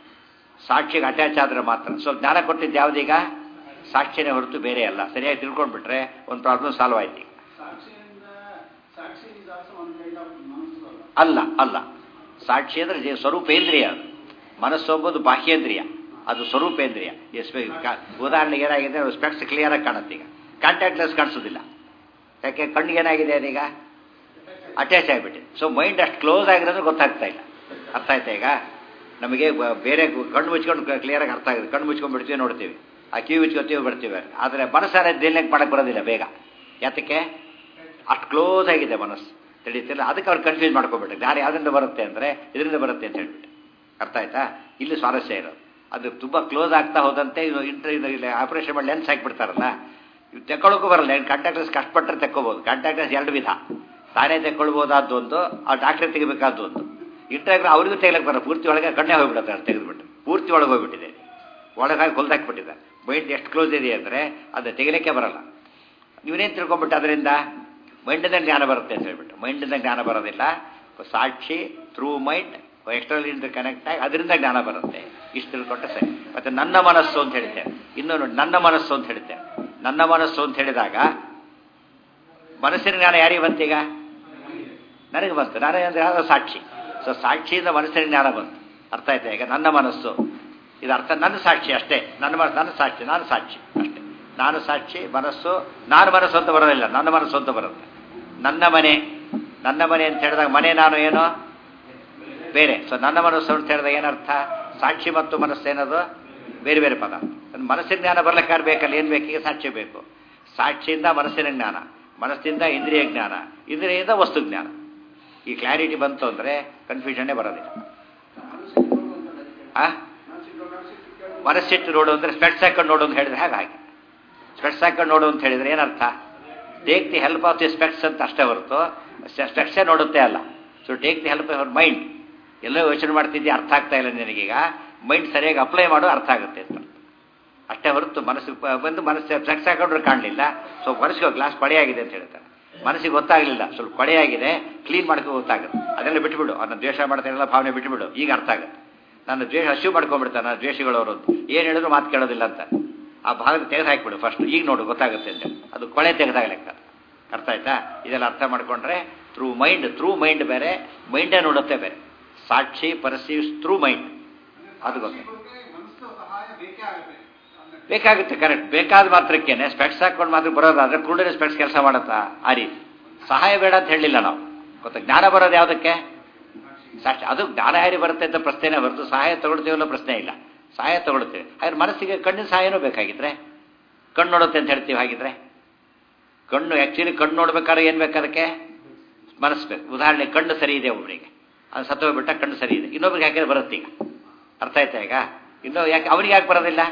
ಸಾಕ್ಷಿಗೆ ಅಟ್ಯಾಚ್ ಆದ್ರೆ ಮಾತ್ರ ಸೊ ಜ್ಞಾನ ಕೊಟ್ಟಿದ್ದು ಯಾವುದೀಗ ಸಾಕ್ಷಿನೇ ಹೊರತು ಬೇರೆ ಅಲ್ಲ ಸರಿಯಾಗಿ ತಿಳ್ಕೊಂಡ್ಬಿಟ್ರೆ ಒಂದು ಪ್ರಾಬ್ಲಮ್ ಸಾಲ್ವ್ ಆಯ್ತು ಈಗ ಸಾಕ್ಷಿಯಿಂದ ಸಾಕ್ಷಿ is also one kind of ಮನಸ್ಸು ಅಲ್ಲ ಅಲ್ಲ ಅಲ್ಲ ಸಾಕ್ಷಿ ಅಂದ್ರೆ ಜೆ- ಸ್ವರೂಪೇಂದ್ರಿಯ ಅದು ಮನಸ್ಸು ಎಂಬುದು ಬಾಹ್ಯೇಂದ್ರಿಯ ಅದು ಸ್ವರೂಪೇಂದ್ರಿಯ ಈ ಸ್ಪೆ- ಕ- ಉದಾಹರಣೆಗೆ ಏನಾಗಿದೆ ಸ್ಪೆಕ್ಸ್ ಕ್ಲಿಯರ್ ಆಗಿ ಕಾಣುತ್ತೆ ಈಗ ಕಾಂಟ್ಯಾಕ್ಟ್ ಲೆಸ್ ಕಾಣಿಸೋದಿಲ್ಲ ಯಾಕೆ ಕಣ್ಣಿಗೆ ಏನಾಗಿದೆ ಅದೀಗ ಅಟ್ಯಾಚ್ ಆಗಿಬಿಟ್ಟಿದೆ ಸೊ ಮೈಂಡ್ ಅಷ್ಟು ಕ್ಲೋಸ್ ಆಗಿರೋದು ಗೊತ್ತಾಗ್ತಾ ಇಲ್ಲ ಅರ್ಥ ಆಯ್ತಾ ಈಗ ನಮಗೆ ಬ- ಬೇರೆ ಕಣ್ಣು ಮುಚ್ಕೊಂಡು ಕ್ಲಿಯರಾಗಿ ಅರ್ಥ ಆಗಿದೆ ಕಣ್ಣು ಮುಚ್ಕೊಂಡು ಬಿಡ್ತೀವಿ ನೋಡ್ತೀವಿ ಆ ಕಿವಿ ಮುಚ್ಕೊತೀವಿ ಬರ್ತೀವಿ ಆದರೆ ಮನಸ್ಸಾರೆ ದಿನಕ್ಕೆ ಮಾಡಕ್ಕೆ ಬರೋದಿಲ್ಲ ಬೇಗ ಯಾತಕ್ಕೆ ಅಷ್ಟು ಕ್ಲೋಸ್ ಆಗಿದೆ ಮನಸ್ಸು ತಿಳಿತಿಲ್ಲ ಅದಕ್ಕೆ ಅವ್ರು ಕನ್ಫ್ಯೂಸ್ ಮಾಡ್ಕೊಬಿಟ್ಟು ಜ್ಞಾನ ಯಾವ್ದ್ರಿಂದ ಬರುತ್ತೆ ಅಂದರೆ ಇದರಿಂದ ಬರುತ್ತೆ ಅಂತ ಹೇಳ್ಬಿಟ್ಟು ಅರ್ಥ ಆಯ್ತಾ ಇಲ್ಲಿ ಸ್ವಾರಸ್ಯ ಇರೋದು ಅದು ತುಂಬ ಕ್ಲೋಸ್ ಆಗ್ತಾ ಹೋದಂತೆ ಇದು ಇಂಟ್ರ ಇದು ಆಪರೇಷನ್ ಮಾಡಿ ಲೆನ್ಸ್ ಹಾಕಿಬಿಡ್ತಾರಲ್ಲ ಇವು ತೆಕ್ಕೊಳ್ಳೋಕ್ಕೂ ಬರಲ್ಲ ಏನು ಕಾಂಟ್ಯಾಕ್ಟರ್ಸ್ ಕಷ್ಟಪಟ್ಟರೆ ತೆಕ್ಕೋಬೋದು ಕಾಂಟ್ಯಾಕ್ಟರ್ಸ್ ಎರಡು ವಿಧ ತಾನೇ ತೆಕ್ಕೊಳ್ಬೋದಾದ್ದು ಒಂದು ಆ ಡಾಕ್ಟ್ರೇ ತೆಗಿಬೇಕಾದ್ದು ಒಂದು ಇಂಟ್ರಾಗ್ರ ಅವರಿಗೂ ತೆಗಿಲಕ್ಕೆ ಬರಲ್ಲ ಪೂರ್ತಿ ಒಳಗೆ ಕಣ್ಣೇ ಹೋಗ್ಬಿಡುತ್ತೆ ಅಷ್ಟು ತೆಗೆದುಬಿಟ್ಟು ಪೂರ್ತಿ ಒಳಗೆ ಹೋಗ್ಬಿಟ್ಟಿದೆ ಒಳಗಾಗಿ ಹೊಲ್ದಾಕ್ಬಿಟ್ಟಿದೆ ಮೈಂಡ್ ಎಷ್ಟು ಕ್ಲೋಸ್ ಇದೆ ಅಂದರೆ ಅದು ತೆಗಿಲಿಕ್ಕೆ ಬರಲ್ಲ ನೀವೇನೇನು ತಿಳ್ಕೊಂಬಿಟ್ಟು ಅದರಿಂದ ಮೈಂಡಿಂದ ಜ್ಞಾನ ಬರುತ್ತೆ ಅಂತ ಹೇಳ್ಬಿಟ್ಟು ಮೈಂಡಿಂದ ಜ್ಞಾನ ಬರೋದಿಲ್ಲ ಸಾಕ್ಷಿ ಥ್ರೂ ಮೈಂಡ್ ಎಕ್ಸ್ಟರ್ನಲ್ ಇಂದ ಕನೆಕ್ಟ್ ಆಗಿ ಅದರಿಂದ ಜ್ಞಾನ ಬರುತ್ತೆ ಇಷ್ಟು ತಿಳ್ಕೊಂಡ್ರೆ ಸರಿ ಮತ್ತೆ ನನ್ನ ಮನಸ್ಸು ಅಂತ ಹೇಳ್ತೇನೆ ಇನ್ನೂ ನೋಡಿ ನನ್ನ ಮನಸ್ಸು ಅಂತ ಹೇಳ್ತೇನೆ ನನ್ನ ಮನಸ್ಸು ಅಂತ ಹೇಳಿದಾಗ ಮನಸ್ಸಿನ ಜ್ಞಾನ ಯಾರಿಗೆ ಬಂತೀಗ ನನಗೆ ಬಂತು ನಾನೇ ಅಂದ್ರೆ ಯಾವ್ದೋ ಸಾಕ್ಷಿ ಸೊ ಸಾಕ್ಷಿಯಿಂದ ಮನಸ್ಸಿನ ಜ್ಞಾನ ಬಂತು ಅರ್ಥ ಆಯ್ತಾ ಈಗ ನನ್ನ ಮನಸ್ಸು ಇದು ಅರ್ಥ ನನ್ನ ಸಾಕ್ಷಿ ಅಷ್ಟೇ ನನ್ನ ಮನಸ್ಸು ನನ್ನ ಸಾಕ್ಷಿ ನಾನು ಸಾಕ್ಷಿ ಅಷ್ಟೇ ನಾನು ಸಾಕ್ಷಿ ಮನಸ್ಸು ನಾನು ಮನಸ್ಸು ಅಂತ ಬರೋದಿಲ್ಲ ನನ್ನ ಮನಸ್ಸು ಅಂತ ಬರುತ್ತೆ ನನ್ನ ಮನೆ ನನ್ನ ಮನೆ ಅಂತ ಹೇಳಿದಾಗ ಮನೆ ನಾನು ಏನು ಬೇರೆ ಸೊ ನನ್ನ ಮನಸ್ಸು ಅಂತ ಹೇಳಿದಾಗ ಏನರ್ಥ ಸಾಕ್ಷಿ ಮತ್ತು ಮನಸ್ಸು ಏನದು ಬೇರೆ ಬೇರೆ ಪದ ನನ್ನ ಮನಸ್ಸಿನ ಜ್ಞಾನ ಬರ್ಲಿಕ್ಕಾದ್ರೆ ಬೇಕಲ್ಲ ಏನು ಬೇಕೀಗ ಸಾಕ್ಷಿ ಬೇಕು ಸಾಕ್ಷಿಯಿಂದ ಮನಸ್ಸಿನ ಜ್ಞಾನ ಮನಸ್ಸಿಂದ ಇಂದ್ರಿಯ ಜ್ಞಾನ ಇಂದ್ರಿಯಿಂದ ವಸ್ತು ಜ್ಞಾನ ಈ ಕ್ಲಾರಿಟಿ ಬಂತು ಅಂದರೆ ಕನ್ಫ್ಯೂಷನ್ನೇ ಬರೋದಿಲ್ಲ ಆ ಮನಸ್ಸಿಟ್ಟು ನೋಡು ಅಂದರೆ ಸ್ಪೆಟ್ಸ್ ಹಾಕೊಂಡು ನೋಡು ಅಂತ ಹೇಳಿದ್ರೆ ಹೇಗೆ ಹಾಗೆ ಸ್ಪೆಟ್ಸ್ ಹಾಕೊಂಡು ನೋಡು ಅಂತ ಹೇಳಿದ್ರೆ ಏನರ್ಥ take the help of the specs ಅಂತ ಅಷ್ಟೇ ಹೊರತು ಸ್ಪೆಕ್ಸೇ ನೋಡುತ್ತೆ ಅಲ್ಲ so take the help of mind ಎಲ್ಲೋ ಯೋಚನೆ ಮಾಡ್ತಿದ್ದೆ ಅರ್ಥ ಆಗ್ತಾ ಇಲ್ಲ ನಿನಗೀಗ ಮೈಂಡ್ ಸರಿಯಾಗಿ ಅಪ್ಲೈ ಮಾಡು ಅರ್ಥ ಆಗುತ್ತೆ ಅಂತ ಅಷ್ಟೇ ಹೊರತು ಮನಸ್ಸು ಬಂದು ಮನಸ್ಸು ಸ್ಪೆಕ್ಸ್ ಹಾಕೊಂಡ್ರೆ ಕಾಣಲಿಲ್ಲ ಸೊ ಮನಸ್ಸಿಗೆ ಗ್ಲಾಸ್ ಕೊಳೆಯಾಗಿದೆ ಅಂತ ಹೇಳ್ತಾರೆ ಮನಸ್ಸಿಗೆ ಗೊತ್ತಾಗಲಿಲ್ಲ ಸ್ವಲ್ಪ ಕೊಳೆಯಾಗಿದೆ ಕ್ಲೀನ್ ಮಾಡ್ಕೊ ಗೊತ್ತಾಗುತ್ತೆ ಅದೆಲ್ಲ ಬಿಟ್ಬಿಡು ಅದನ್ನ ದ್ವೇಷ ಮಾಡ್ತಾನೆಲ್ಲ ಭಾವನೆ ಬಿಟ್ಬಿಡು ಈಗ ಅರ್ಥ ಆಗುತ್ತೆ ನನ್ನ ದ್ವೇಷ ಹಸಿವು ಮಾಡ್ಕೊಂಡ್ಬಿಡ್ತಾನೆ ನನ್ನ ದ್ವೇಷಗಳವರು ಏನು ಹೇಳಿದ್ರು ಮಾತು ಕೇಳೋದಿಲ್ಲ ಅಂತ ಆ ಭಾಗದ ತೆಗೆದು ಹಾಕಿಬಿಡು ಫಸ್ಟ್ ಈಗ ನೋಡು ಗೊತ್ತಾಗುತ್ತೆ ಅಂತ ಅದು ಕೊಳೆ ತೆಗೆದಾಗ ಲೆಕ್ಕ ಅರ್ಥ ಆಯ್ತಾ ಇದೆಲ್ಲ ಅರ್ಥ ಮಾಡ್ಕೊಂಡ್ರೆ ಥ್ರೂ ಮೈಂಡ್ ಥ್ರೂ ಮೈಂಡ್ ಬೇರೆ ಮೈಂಡೇ ನೋಡುತ್ತೆ ಬೇರೆ ಸಾಕ್ಷಿ ಪರ್ಸೀವ್ಸ್ ಥ್ರೂ ಮೈಂಡ್ ಅದು ಗೊತ್ತೆ ಮನಸ್ಸು ಸಹಾಯ ಬೇಕೇ ಆಗುತ್ತೆ ಬೇಕಾಗುತ್ತೆ ಕರೆಕ್ಟ್ ಬೇಕಾದ ಮಾತ್ರಕ್ಕೇನೆ ಸ್ಪೆಕ್ಸ್ ಹಾಕೊಂಡು ಮಾತ್ರ ಬರೋದಾದ್ರೆ ಕುರುಡಿನ ಸ್ಪೆಕ್ಸ್ ಕೆಲಸ ಮಾಡುತ್ತಾ ಆ ರೀತಿ ಸಹಾಯ ಬೇಡ ಅಂತ ಹೇಳಿಲ್ಲ ನಾವು ಗೊತ್ತಾ ಜ್ಞಾನ ಬರೋದು ಯಾವುದಕ್ಕೆ ಸಾಕ್ಷಿ ಅದು ಜ್ಞಾನ ಯಾರಿ ಬರುತ್ತೆ ಅಂತ ಪ್ರಶ್ನೆನೇ ಹೊರತು ಸಹಾಯ ತಗೊಳ್ತೀವಲ್ಲ ಪ್ರಶ್ನೆ ಇಲ್ಲ ಸಹಾಯ ತಗೊಳ್ತೇವೆ ಹಾಗೆ ಮನಸ್ಸಿಗೆ ಕಣ್ಣಿನ ಸಹಾಯನೂ ಬೇಕಾಗಿದ್ರೆ ಕಣ್ಣು ನೋಡುತ್ತೆ ಅಂತ ಹೇಳ್ತೀವಿ ಹಾಗಿದ್ರೆ ಕಣ್ಣು ಆ್ಯಕ್ಚುಲಿ ಕಣ್ಣು ನೋಡ್ಬೇಕಾದ್ರೆ ಏನು ಬೇಕು ಅದಕ್ಕೆ ಮನಸ್ಸು ಬೇಕು ಉದಾಹರಣೆ ಕಣ್ಣು ಸರಿ ಇದೆ ಒಬ್ಬರಿಗೆ ಅದು ಸತ್ತೋಗ್ಬಿಟ್ಟ ಕಣ್ಣು ಸರಿ ಇದೆ ಇನ್ನೊಬ್ರಿಗೆ ಹಾಕಿದ್ರೆ ಬರುತ್ತೆ ಈಗ ಅರ್ಥ ಆಯ್ತಾ ಈಗ ಇನ್ನೂ ಯಾಕೆ ಅವನಿಗೆ ಯಾಕೆ ಬರೋದಿಲ್ಲ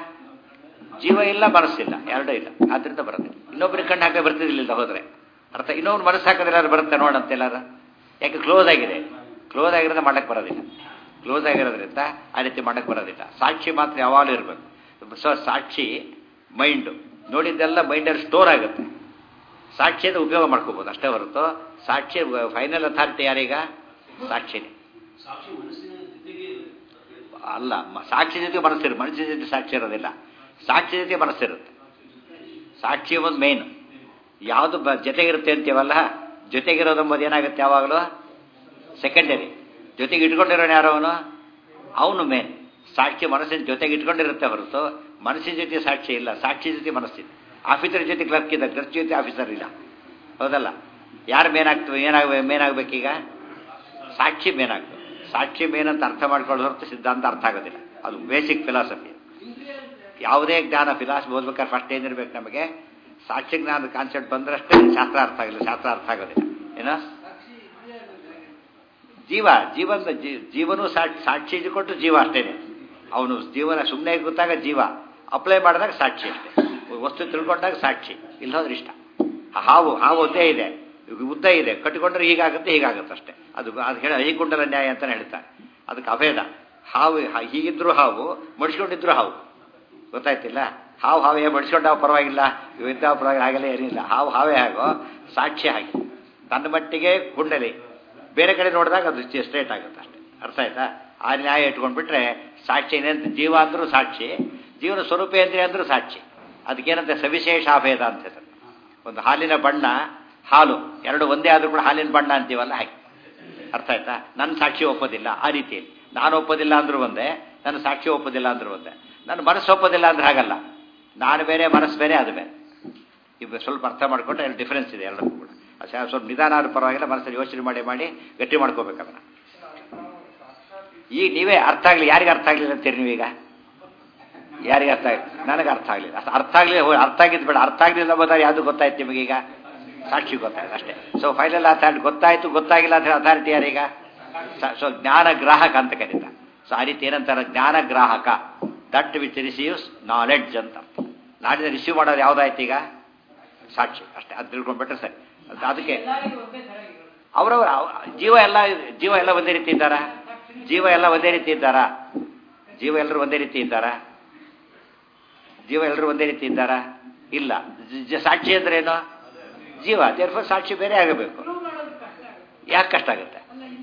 ಜೀವ ಇಲ್ಲ ಮನಸ್ಸಿಲ್ಲ ಎರಡೂ ಇಲ್ಲ ಆದ್ರಿಂದ ಬರೋದಿಲ್ಲ ಇನ್ನೊಬ್ರಿಗೆ ಕಣ್ಣು ಹಾಕಿ ಬರ್ತಿರ್ಲಿಲ್ಲ ಹೋದ್ರೆ ಅರ್ಥ ಇನ್ನೊಬ್ರು ಮನಸ್ಸು ಹಾಕಿದ್ರೆ ಎಲ್ಲರೂ ಬರುತ್ತೆ ನೋಡಂತ ಎಲ್ಲಾರು ಯಾಕೆ ಕ್ಲೋಸ್ ಆಗಿದೆ ಕ್ಲೋಸ್ ಆಗಿರೋದ್ರೆ ಮಾಡಕ್ಕೆ ಬರೋದಿಲ್ಲ ಕ್ಲೋಸ್ ಆಗಿರೋದ್ರಿಂದ ಆ ರೀತಿ ಮಾಡಕ್ಕೆ ಬರೋದಿಲ್ಲ ಸಾಕ್ಷಿ ಮಾತ್ರ ಯಾವಾಗಲೂ ಇರಬೇಕು ಸೊ ಸಾಕ್ಷಿ ಮೈಂಡು ನೋಡಿದ್ದೆಲ್ಲ ಮೈಂಡಲ್ಲಿ ಸ್ಟೋರ್ ಆಗುತ್ತೆ ಸಾಕ್ಷಿಯಿಂದ ಉಪಯೋಗ ಮಾಡ್ಕೋಬೋದು ಅಷ್ಟೇ ಹೊರತು ಸಾಕ್ಷಿ ಫೈನಲ್ ಅಥಾರಿಟಿ ಯಾರೀಗ ಸಾಕ್ಷಿನೇ ಸಾಕ್ಷಿ ಮನಸ್ಸಿನ ಜೊತೆಗೆ ಅಲ್ಲ ಮ- ಸಾಕ್ಷಿ ಜೊತೆ ಮನಸ್ಸಿರು ಮನಸ್ಸಿನ ಜೊತೆ ಸಾಕ್ಷಿ ಇರೋದಿಲ್ಲ ಸಾಕ್ಷಿ ಜೊತೆ ಮನಸ್ಸಿರುತ್ತೆ ಸಾಕ್ಷಿ ಒಂದು ಮೇನ್ ಯಾವುದು ಬ ಜೊತೆಗಿರುತ್ತೆ ಅಂತೀವಲ್ಲ ಜೊತೆಗಿರೋದೆಂಬುದು ಏನಾಗುತ್ತೆ ಯಾವಾಗಲೂ ಸೆಕೆಂಡರಿ ಜೊತೆಗೆ ಇಟ್ಕೊಂಡಿರೋನು ಯಾರು ಅವನು ಅವನು ಮೇನ್ ಸಾಕ್ಷಿ ಮನಸ್ಸಿನ ಜೊತೆಗೆ ಇಟ್ಕೊಂಡಿರುತ್ತೆ ಹೊರತು ಮನಸ್ಸಿನ ಜೊತೆ ಸಾಕ್ಷಿ ಇಲ್ಲ ಸಾಕ್ಷಿ ಜೊತೆ ಮನಸ್ಸಿದೆ ಆಫೀಸರ್ ಜೊತೆ ಕ್ಲರ್ಕ್ ಇದೆ ಕ್ಲರ್ಕ್ ಜೊತೆ ಆಫೀಸರ್ ಇಲ್ಲ ಹೌದಲ್ಲ ಯಾರು ಮೇನ್ ಆಗ್ತವೆ ಏನಾಗ ಮೇನ್ ಆಗ್ಬೇಕೀಗ ಸಾಕ್ಷಿ ಮೇನ್ ಆಗ್ತದೆ ಸಾಕ್ಷಿ ಮೇನ್ ಅಂತ ಅರ್ಥ ಮಾಡ್ಕೊಳ್ಳೋ ಹೊರತು ಸಿದ್ಧಾಂತ ಅರ್ಥ ಆಗೋದಿಲ್ಲ ಅದು ಬೇಸಿಕ್ ಫಿಲಾಸಫಿ ಯಾವುದೇ ಜ್ಞಾನ ಫಿಲಾಸಫಿ ಓದ್ಬೇಕಾದ್ರೆ ಫಸ್ಟ್ ಏನಿರ್ಬೇಕು ನಮಗೆ ಸಾಕ್ಷಿ ಜ್ಞಾನದ ಕಾನ್ಸೆಪ್ಟ್ ಬಂದ್ರಷ್ಟೇ ಶಾಸ್ತ್ರ ಅರ್ಥ ಆಗಿಲ್ಲ ಶಾಸ್ತ್ರ ಅರ್ಥ ಆಗೋದಿಲ್ಲ ಏನೋ ಜೀವ ಜೀವನದ ಜೀ- ಜೀವನೂ ಸಾಕ್ಷಿ ಸಾಕ್ಷಿ ಕೊಟ್ಟು ಜೀವ ಅಷ್ಟೇನೆ ಅವನು ಜೀವನ ಸುಮ್ಮನೆ ಗೊತ್ತಾಗ ಜೀವ ಅಪ್ಲೈ ಮಾಡಿದಾಗ ಸಾಕ್ಷಿ ಅಷ್ಟೇ ವಸ್ತು ತಿಳ್ಕೊಂಡಾಗ ಸಾಕ್ಷಿ ಇಲ್ಲ ಹೋದ್ರೆ ಇಷ್ಟ ಆ ಹಾವು ಹಾವು ಉದ್ದೇ ಇದೆ ಉದ್ದ ಇದೆ ಕಟ್ಟಿಕೊಂಡ್ರೆ ಹೀಗಾಗುತ್ತೆ ಹೀಗಾಗುತ್ತೆ ಅಷ್ಟೇ ಅದು ಅದು ಹೇಳ ಹೀಗುಂಡಲ ನ್ಯಾಯ ಅಂತಾನೆ ಹೇಳ್ತಾರೆ ಅದಕ್ಕೆ ಅಭೇದ ಹಾವು ಹ- ಹೀಗಿದ್ರು ಹಾವು ಮಡಿಸ್ಕೊಂಡಿದ್ರು ಹಾವು ಗೊತ್ತಾಯ್ತಿಲ್ಲ ಹಾವು ಹಾವೇ ಮಡಿಸ್ಕೊಂಡಾವ ಪರವಾಗಿಲ್ಲ ಇವಿದ್ದ ಪರವಾಗಿಲ್ಲ ಹಾಗೆಲ್ಲ ಏನಿಲ್ಲ ಹಾವು ಹಾವೇ ಹಾಗೋ ಸಾಕ್ಷಿ ಹಾಗೆ ತನ್ನ ಮಟ್ಟಿಗೆ ಕುಂಡಲಿ ಬೇರೆ ಕಡೆ ನೋಡಿದಾಗ ಅದು ಸ್ಟ್ರೇಟ್ ಆಗುತ್ತೆ ಅಷ್ಟೇ ಅರ್ಥ ಆಯ್ತಾ ಆ ನ್ಯಾಯ ಇಟ್ಕೊಂಡ್ಬಿಟ್ರೆ ಸಾಕ್ಷಿ ಏನಂತ ಜೀವ ಅಂದ್ರೂ ಸಾಕ್ಷಿ ಜೀವನ ಸ್ವರೂಪ ಏನ್ರಿ ಅಂದ್ರೂ ಸಾಕ್ಷಿ ಅದಕ್ಕೇನಂತೆ ಸವಿಶೇಷ ಅಭೇದ ಅಂತ ಹೆಸರು ಒಂದು ಹಾಲಿನ ಬಣ್ಣ ಹಾಲು ಎರಡು ಒಂದೇ ಆದ್ರೂ ಕೂಡ ಹಾಲಿನ ಬಣ್ಣ ಅಂತೀವಲ್ಲ ಹಾಗೆ ಅರ್ಥ ಆಯ್ತಾ ನನ್ನ ಸಾಕ್ಷಿ ಒಪ್ಪೋದಿಲ್ಲ ಆ ರೀತಿಯಲ್ಲಿ ನಾನು ಒಪ್ಪೋದಿಲ್ಲ ಅಂದ್ರೂ ಒಂದೇ ನನ್ನ ಸಾಕ್ಷಿ ಒಪ್ಪೋದಿಲ್ಲ ಅಂದ್ರೂ ಒಂದೇ ನನ್ನ ಮನಸ್ಸು ಒಪ್ಪೋದಿಲ್ಲ ಅಂದ್ರೆ ಹಾಗಲ್ಲ ನಾನು ಬೇರೆ ಮನಸ್ಸು ಬೇರೆ ಅದು ಬೇರೆ ಇವು ಸ್ವಲ್ಪ ಅರ್ಥ ಮಾಡ್ಕೊಂಡ್ರೆ ಅಲ್ಲಿ ಡಿಫ್ರೆನ್ಸ್ ಇದೆ ಎರಡಕ್ಕೂ ಕೂಡ ಅದು ಸ್ವಲ್ಪ- ಸ್ವಲ್ಪ ನಿಧಾನ ಆದ್ರೂ ಪರವಾಗಿಲ್ಲ ಮನಸ್ಸಲ್ಲಿ ಯೋಚನೆ ಮಾಡಿ ಮಾಡಿ ಗಟ್ಟಿ ಮಾಡ್ಕೋಬೇಕು ಅದನ್ನ ಈಗ ನೀವೇ ಅರ್ಥ ಆಗಲಿ ಯಾರಿಗೆ ಅರ್ಥ ಆಗಲಿಲ್ಲ ಅಂತೀರಿ ನೀವೀಗ ಯಾರಿಗೆ ಅರ್ಥ ಆಗಿ ನನಗೆ ಅರ್ಥ ಆಗಲಿಲ್ಲ ಅಷ್ಟು ಅರ್ಥ ಆಗಲಿ ಅರ್ಥ ಆಗಿದ್ದು ಬೇಡ ಅರ್ಥ ಆಗಲಿಲ್ಲ ಬೋದಾರೆ ಯಾವುದು ಗೊತ್ತಾಯ್ತು ನಿಮಗೀಗ ಸಾಕ್ಷಿ ಗೊತ್ತಾಯ್ತು ಅಷ್ಟೇ ಸೊ ಫೈನಲ್ ಅಥಾರಿಟಿ ಗೊತ್ತಾಯ್ತು ಗೊತ್ತಾಗಿಲ್ಲ ಅಂತ ಅಥಾರಿಟಿ ಯಾರೀಗ ಸೊ ಜ್ಞಾನ ಗ್ರಾಹಕ ಅಂತ ಕರೀತಾರೆ ಸೊ ಆ ರೀತಿ ಏನಂತಾರೆ ಜ್ಞಾನ ಗ್ರಾಹಕ ದಟ್ ವಿಚ್ ರಿಸೀವ್ಸ್ ನಾಲೆಡ್ಜ್ ಅಂತ ನಾಡಿನ ರಿಸೀವ್ ಮಾಡೋದು ಯಾವುದಾಯ್ತು ಈಗ ಸಾಕ್ಷಿ ಅಷ್ಟೇ ಅದು ತಿಳ್ಕೊಂಡ್ಬಿಟ್ರೆ ಸರಿ ಅದ್- ಅದಕ್ಕೆ ಅವರವರ ಜೀವ ಎಲ್ಲ ಜೀವ ಎಲ್ಲ ಒಂದೇ ರೀತಿ ಇದ್ದಾರಾ ಜೀವ ಎಲ್ಲ ಒಂದೇ ರೀತಿ ಇದ್ದಾರಾ ಜೀವ ಎಲ್ಲರೂ ಒಂದೇ ರೀತಿ ಇದ್ದಾರಾ ಜೀವ ಎಲ್ಲರೂ ಒಂದೇ ರೀತಿ ಇದ್ದಾರಾ ಇಲ್ಲ ಜ- ಜ- ಸಾಕ್ಷಿ ಅಂದ್ರೆ ಏನು ಜೀವ ದೇರ್ಫೋರ್ ಸಾಕ್ಷಿ ಬೇರೆ ಆಗಬೇಕು ಯಾಕೆ ಕಷ್ಟ ಆಗುತ್ತೆ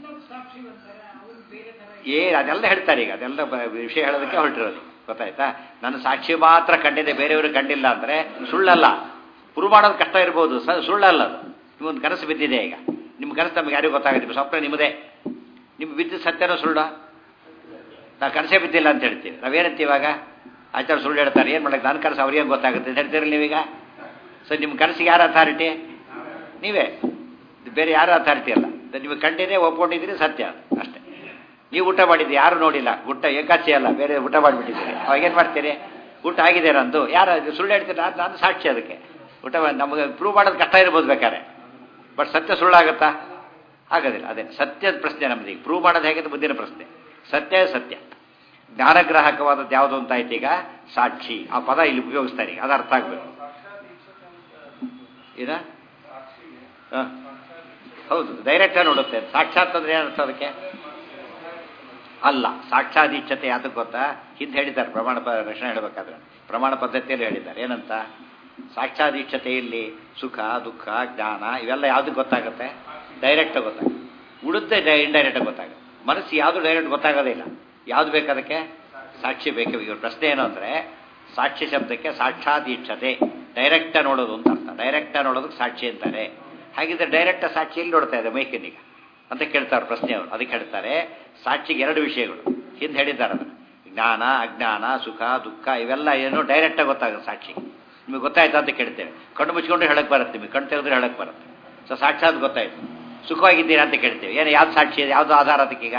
ಏ ಅದೆಲ್ಲ ಹೇಳ್ತಾರೆ ಈಗ ಅದೆಲ್ಲ ಬ- ವಿಷಯ ಹೇಳೋದಕ್ಕೆ ಹೊರಟಿರೋದು ಗೊತ್ತಾಯ್ತಾ ನನ್ನ ಸಾಕ್ಷಿ ಮಾತ್ರ ಕಂಡಿದೆ ಬೇರೆಯವರು ಕಂಡಿಲ್ಲ ಅಂದ್ರೆ ಸುಳ್ಳಲ್ಲ ಪ್ರೂವ್ ಮಾಡೋದು ಕಷ್ಟ ಇರ್ಬೋದು ಸ- ಸುಳ್ಳಲ್ಲ ಅದು ನಿಮ್ಮೊಂದು ಕನಸು ಬಿದ್ದಿದೆ ಈಗ ನಿಮ್ಮ ಕನಸು ನಮ್ಗೆ ಯಾರಿಗೂ ಗೊತ್ತಾಗುತ್ತೆ ಸ್ವಪ್ನ ನಿಮ್ಮದೇ ನಿಮ್ಮ ಬಿದ್ದ ಸತ್ಯನೋ ಸುಳ್ಳ ನಾವು ಕನಸೇ ಬಿದ್ದಿಲ್ಲ ಅಂತ ಹೇಳ್ತೀವಿ ನಾವೇನಂತೀವಿ ಇವಾಗ ಆಚಾರ ಸುಳ್ಳು ಹೇಳ್ತಾರೆ ಏನು ಮಾಡಕ್ಕೆ ನನ್ನ ಕನಸು ಅವ್ರಿಗೇನು ಗೊತ್ತಾಗುತ್ತೆ ಅಂತ ಹೇಳ್ತೀರಲ್ಲ ನೀವೀಗ ಸೊ ನಿಮ್ಮ ಕನಸಿಗೆ ಯಾರು ಅಥಾರಿಟಿ ನೀವೇ ಬೇರೆ ಯಾರು ಅಥಾರಿಟಿ ಅಲ್ಲ ಅದು ನಿಮಗೆ ಕಂಡಿದೆ ಒಪ್ಕೊಂಡಿದ್ದೀರಿ ಸತ್ಯ ಅದು ಅಷ್ಟೇ ನೀವು ಊಟ ಮಾಡಿದ್ದು ಯಾರು ನೋಡಿಲ್ಲ ಊಟ ಏಕಾಚಿ ಅಲ್ಲ ಬೇರೆ ಊಟ ಮಾಡಿಬಿಟ್ಟಿದ್ದೀರಿ ಅವಾಗ ಏನು ಮಾಡ್ತೀರಿ ಊಟ ಆಗಿದೆ ನಂದು ಯಾರು ಅದು ಸುಳ್ಳು ಹೇಳ್ತೀರ ನಾನು ನಾನು ಸಾಕ್ಷಿ ಅದಕ್ಕೆ ಊಟ ಮಾಡಿ- ನಮಗೆ ಪ್ರೂವ್ ಮಾಡೋದು ಕಷ್ಟ ಇರ್ಬೋದು ಬೇಕಾದ್ರೆ ಬಟ್ ಸತ್ಯ ಸುಳ್ಳಾಗತ್ತಾ ಆಗೋದಿಲ್ಲ ಅದೇ ಸತ್ಯದ ಪ್ರಶ್ನೆ ನಮ್ದು ಈಗ ಪ್ರೂವ್ ಮಾಡೋದು ಹೇಗೆ ಅಂತ ಮುಂದಿನ ಪ್ರಶ್ನೆ ಸತ್ಯ ಸತ್ಯ ಜ್ಞಾನಗ್ರಾಹಕವಾದದ್ದು ಯಾವುದು ಅಂತ ಆಯ್ತು ಈಗ ಸಾಕ್ಷಿ ಆ ಪದ ಇಲ್ಲಿ ಉಪಯೋಗಿಸ್ತಾರೆ ಈಗ ಅದು ಅರ್ಥ ಆಗ್ಬೇಕು ಏನ ಹ. ಹೌದು ಡೈರೆಕ್ಟ್ ನೋಡುತ್ತೆ ಸಾಕ್ಷಾತ್ ಅಂದ್ರೆ ಏನರ್ಥ ಅದಕ್ಕೆ ಅಲ್ಲ ಸಾಕ್ಷಾದೀಕ್ಷತೆ ಯಾತಕ್ಕೆ ಗೊತ್ತಾ ಹಿಂದೆ ಹೇಳಿದ್ದಾರೆ ಪ್ರಮಾಣ ಪ ರಕ್ಷಣೆ ಹೇಳಬೇಕಾದ್ರೆ ಪ್ರಮಾಣ ಪದ್ಧತಿಯಲ್ಲಿ ಹೇಳಿದ್ದಾರೆ ಏನಂತ ಸಾಕ್ಷಾದೀಕ್ಷತೆಯಲ್ಲಿ ಸುಖ ದುಃಖ ಜ್ಞಾನ ಇವೆಲ್ಲ ಯಾವ್ದಕ್ಕೆ ಗೊತ್ತಾಗುತ್ತೆ ಡೈರೆಕ್ಟ್ ಗೊತ್ತಾಗುತ್ತೆ ಉಳಿದೇ ಇಂಡೈರೆಕ್ಟ್ ಗೊತ್ತಾಗುತ್ತೆ ಮನಸ್ಸು ಯಾವುದು ಡೈರೆಕ್ಟ್ ಗೊತ್ತಾಗೋದೇ ಇಲ್ಲ ಯಾವ್ದು ಬೇಕು ಅದಕ್ಕೆ ಸಾಕ್ಷಿ ಬೇಕು ಇವ್ರ ಪ್ರಶ್ನೆ ಏನು ಅಂದ್ರೆ ಸಾಕ್ಷಿ ಶಬ್ದಕ್ಕೆ ಸಾಕ್ಷಾದೀಕ್ಷತೆ ಡೈರೆಕ್ಟ ನೋಡೋದು ಅಂತ ಅರ್ಥ ಡೈರೆಕ್ಟ ನೋಡೋದಕ್ಕೆ ಸಾಕ್ಷಿ ಅಂತಾರೆ ಹಾಗಿದ್ರೆ ಡೈರೆಕ್ಟ್ ಸಾಕ್ಷಿ ಎಲ್ಲಿ ನೋಡ್ತಾ ಇದೆ ಮೈಕನಿಗ ಅಂತ ಕೇಳ್ತಾರೆ ಪ್ರಶ್ನೆ ಅವರು ಅದಕ್ಕೆ ಹೇಳ್ತಾರೆ ಸಾಕ್ಷಿಗೆ ಎರಡು ವಿಷಯಗಳು ಹಿಂದೆ ಹೇಳಿದ್ದಾರೆ ಅದನ್ನು ಜ್ಞಾನ ಅಜ್ಞಾನ ಸುಖ ದುಃಖ ಇವೆಲ್ಲ ಏನು ಡೈರೆಕ್ಟಾಗಿ ಗೊತ್ತಾಗುತ್ತೆ ಸಾಕ್ಷಿ ನಿಮಗೆ ಗೊತ್ತಾಯ್ತಾ ಅಂತ ಕೇಳ್ತೇವೆ ಕಣ್ಣು ಮುಚ್ಕೊಂಡು ಹೇಳಕ್ ಬರುತ್ತೆ ನಿಮಗೆ ಕಣ್ಣು ತೆಗೆದ್ರೆ ಹೇಳಕ್ ಬರುತ್ತೆ ಸೊ ಸಾಕ್ಷಾತ್ ಗೊತ್ತಾಯ್ತು ಸುಖವಾಗಿದ್ದೀರಾ ಅಂತ ಕೇಳ್ತೇವೆ ಏನು ಯಾವ್ದು ಸಾಕ್ಷಿ ಇದೆ ಯಾವ್ದು ಆಧಾರ ಅದಕ್ಕೀಗ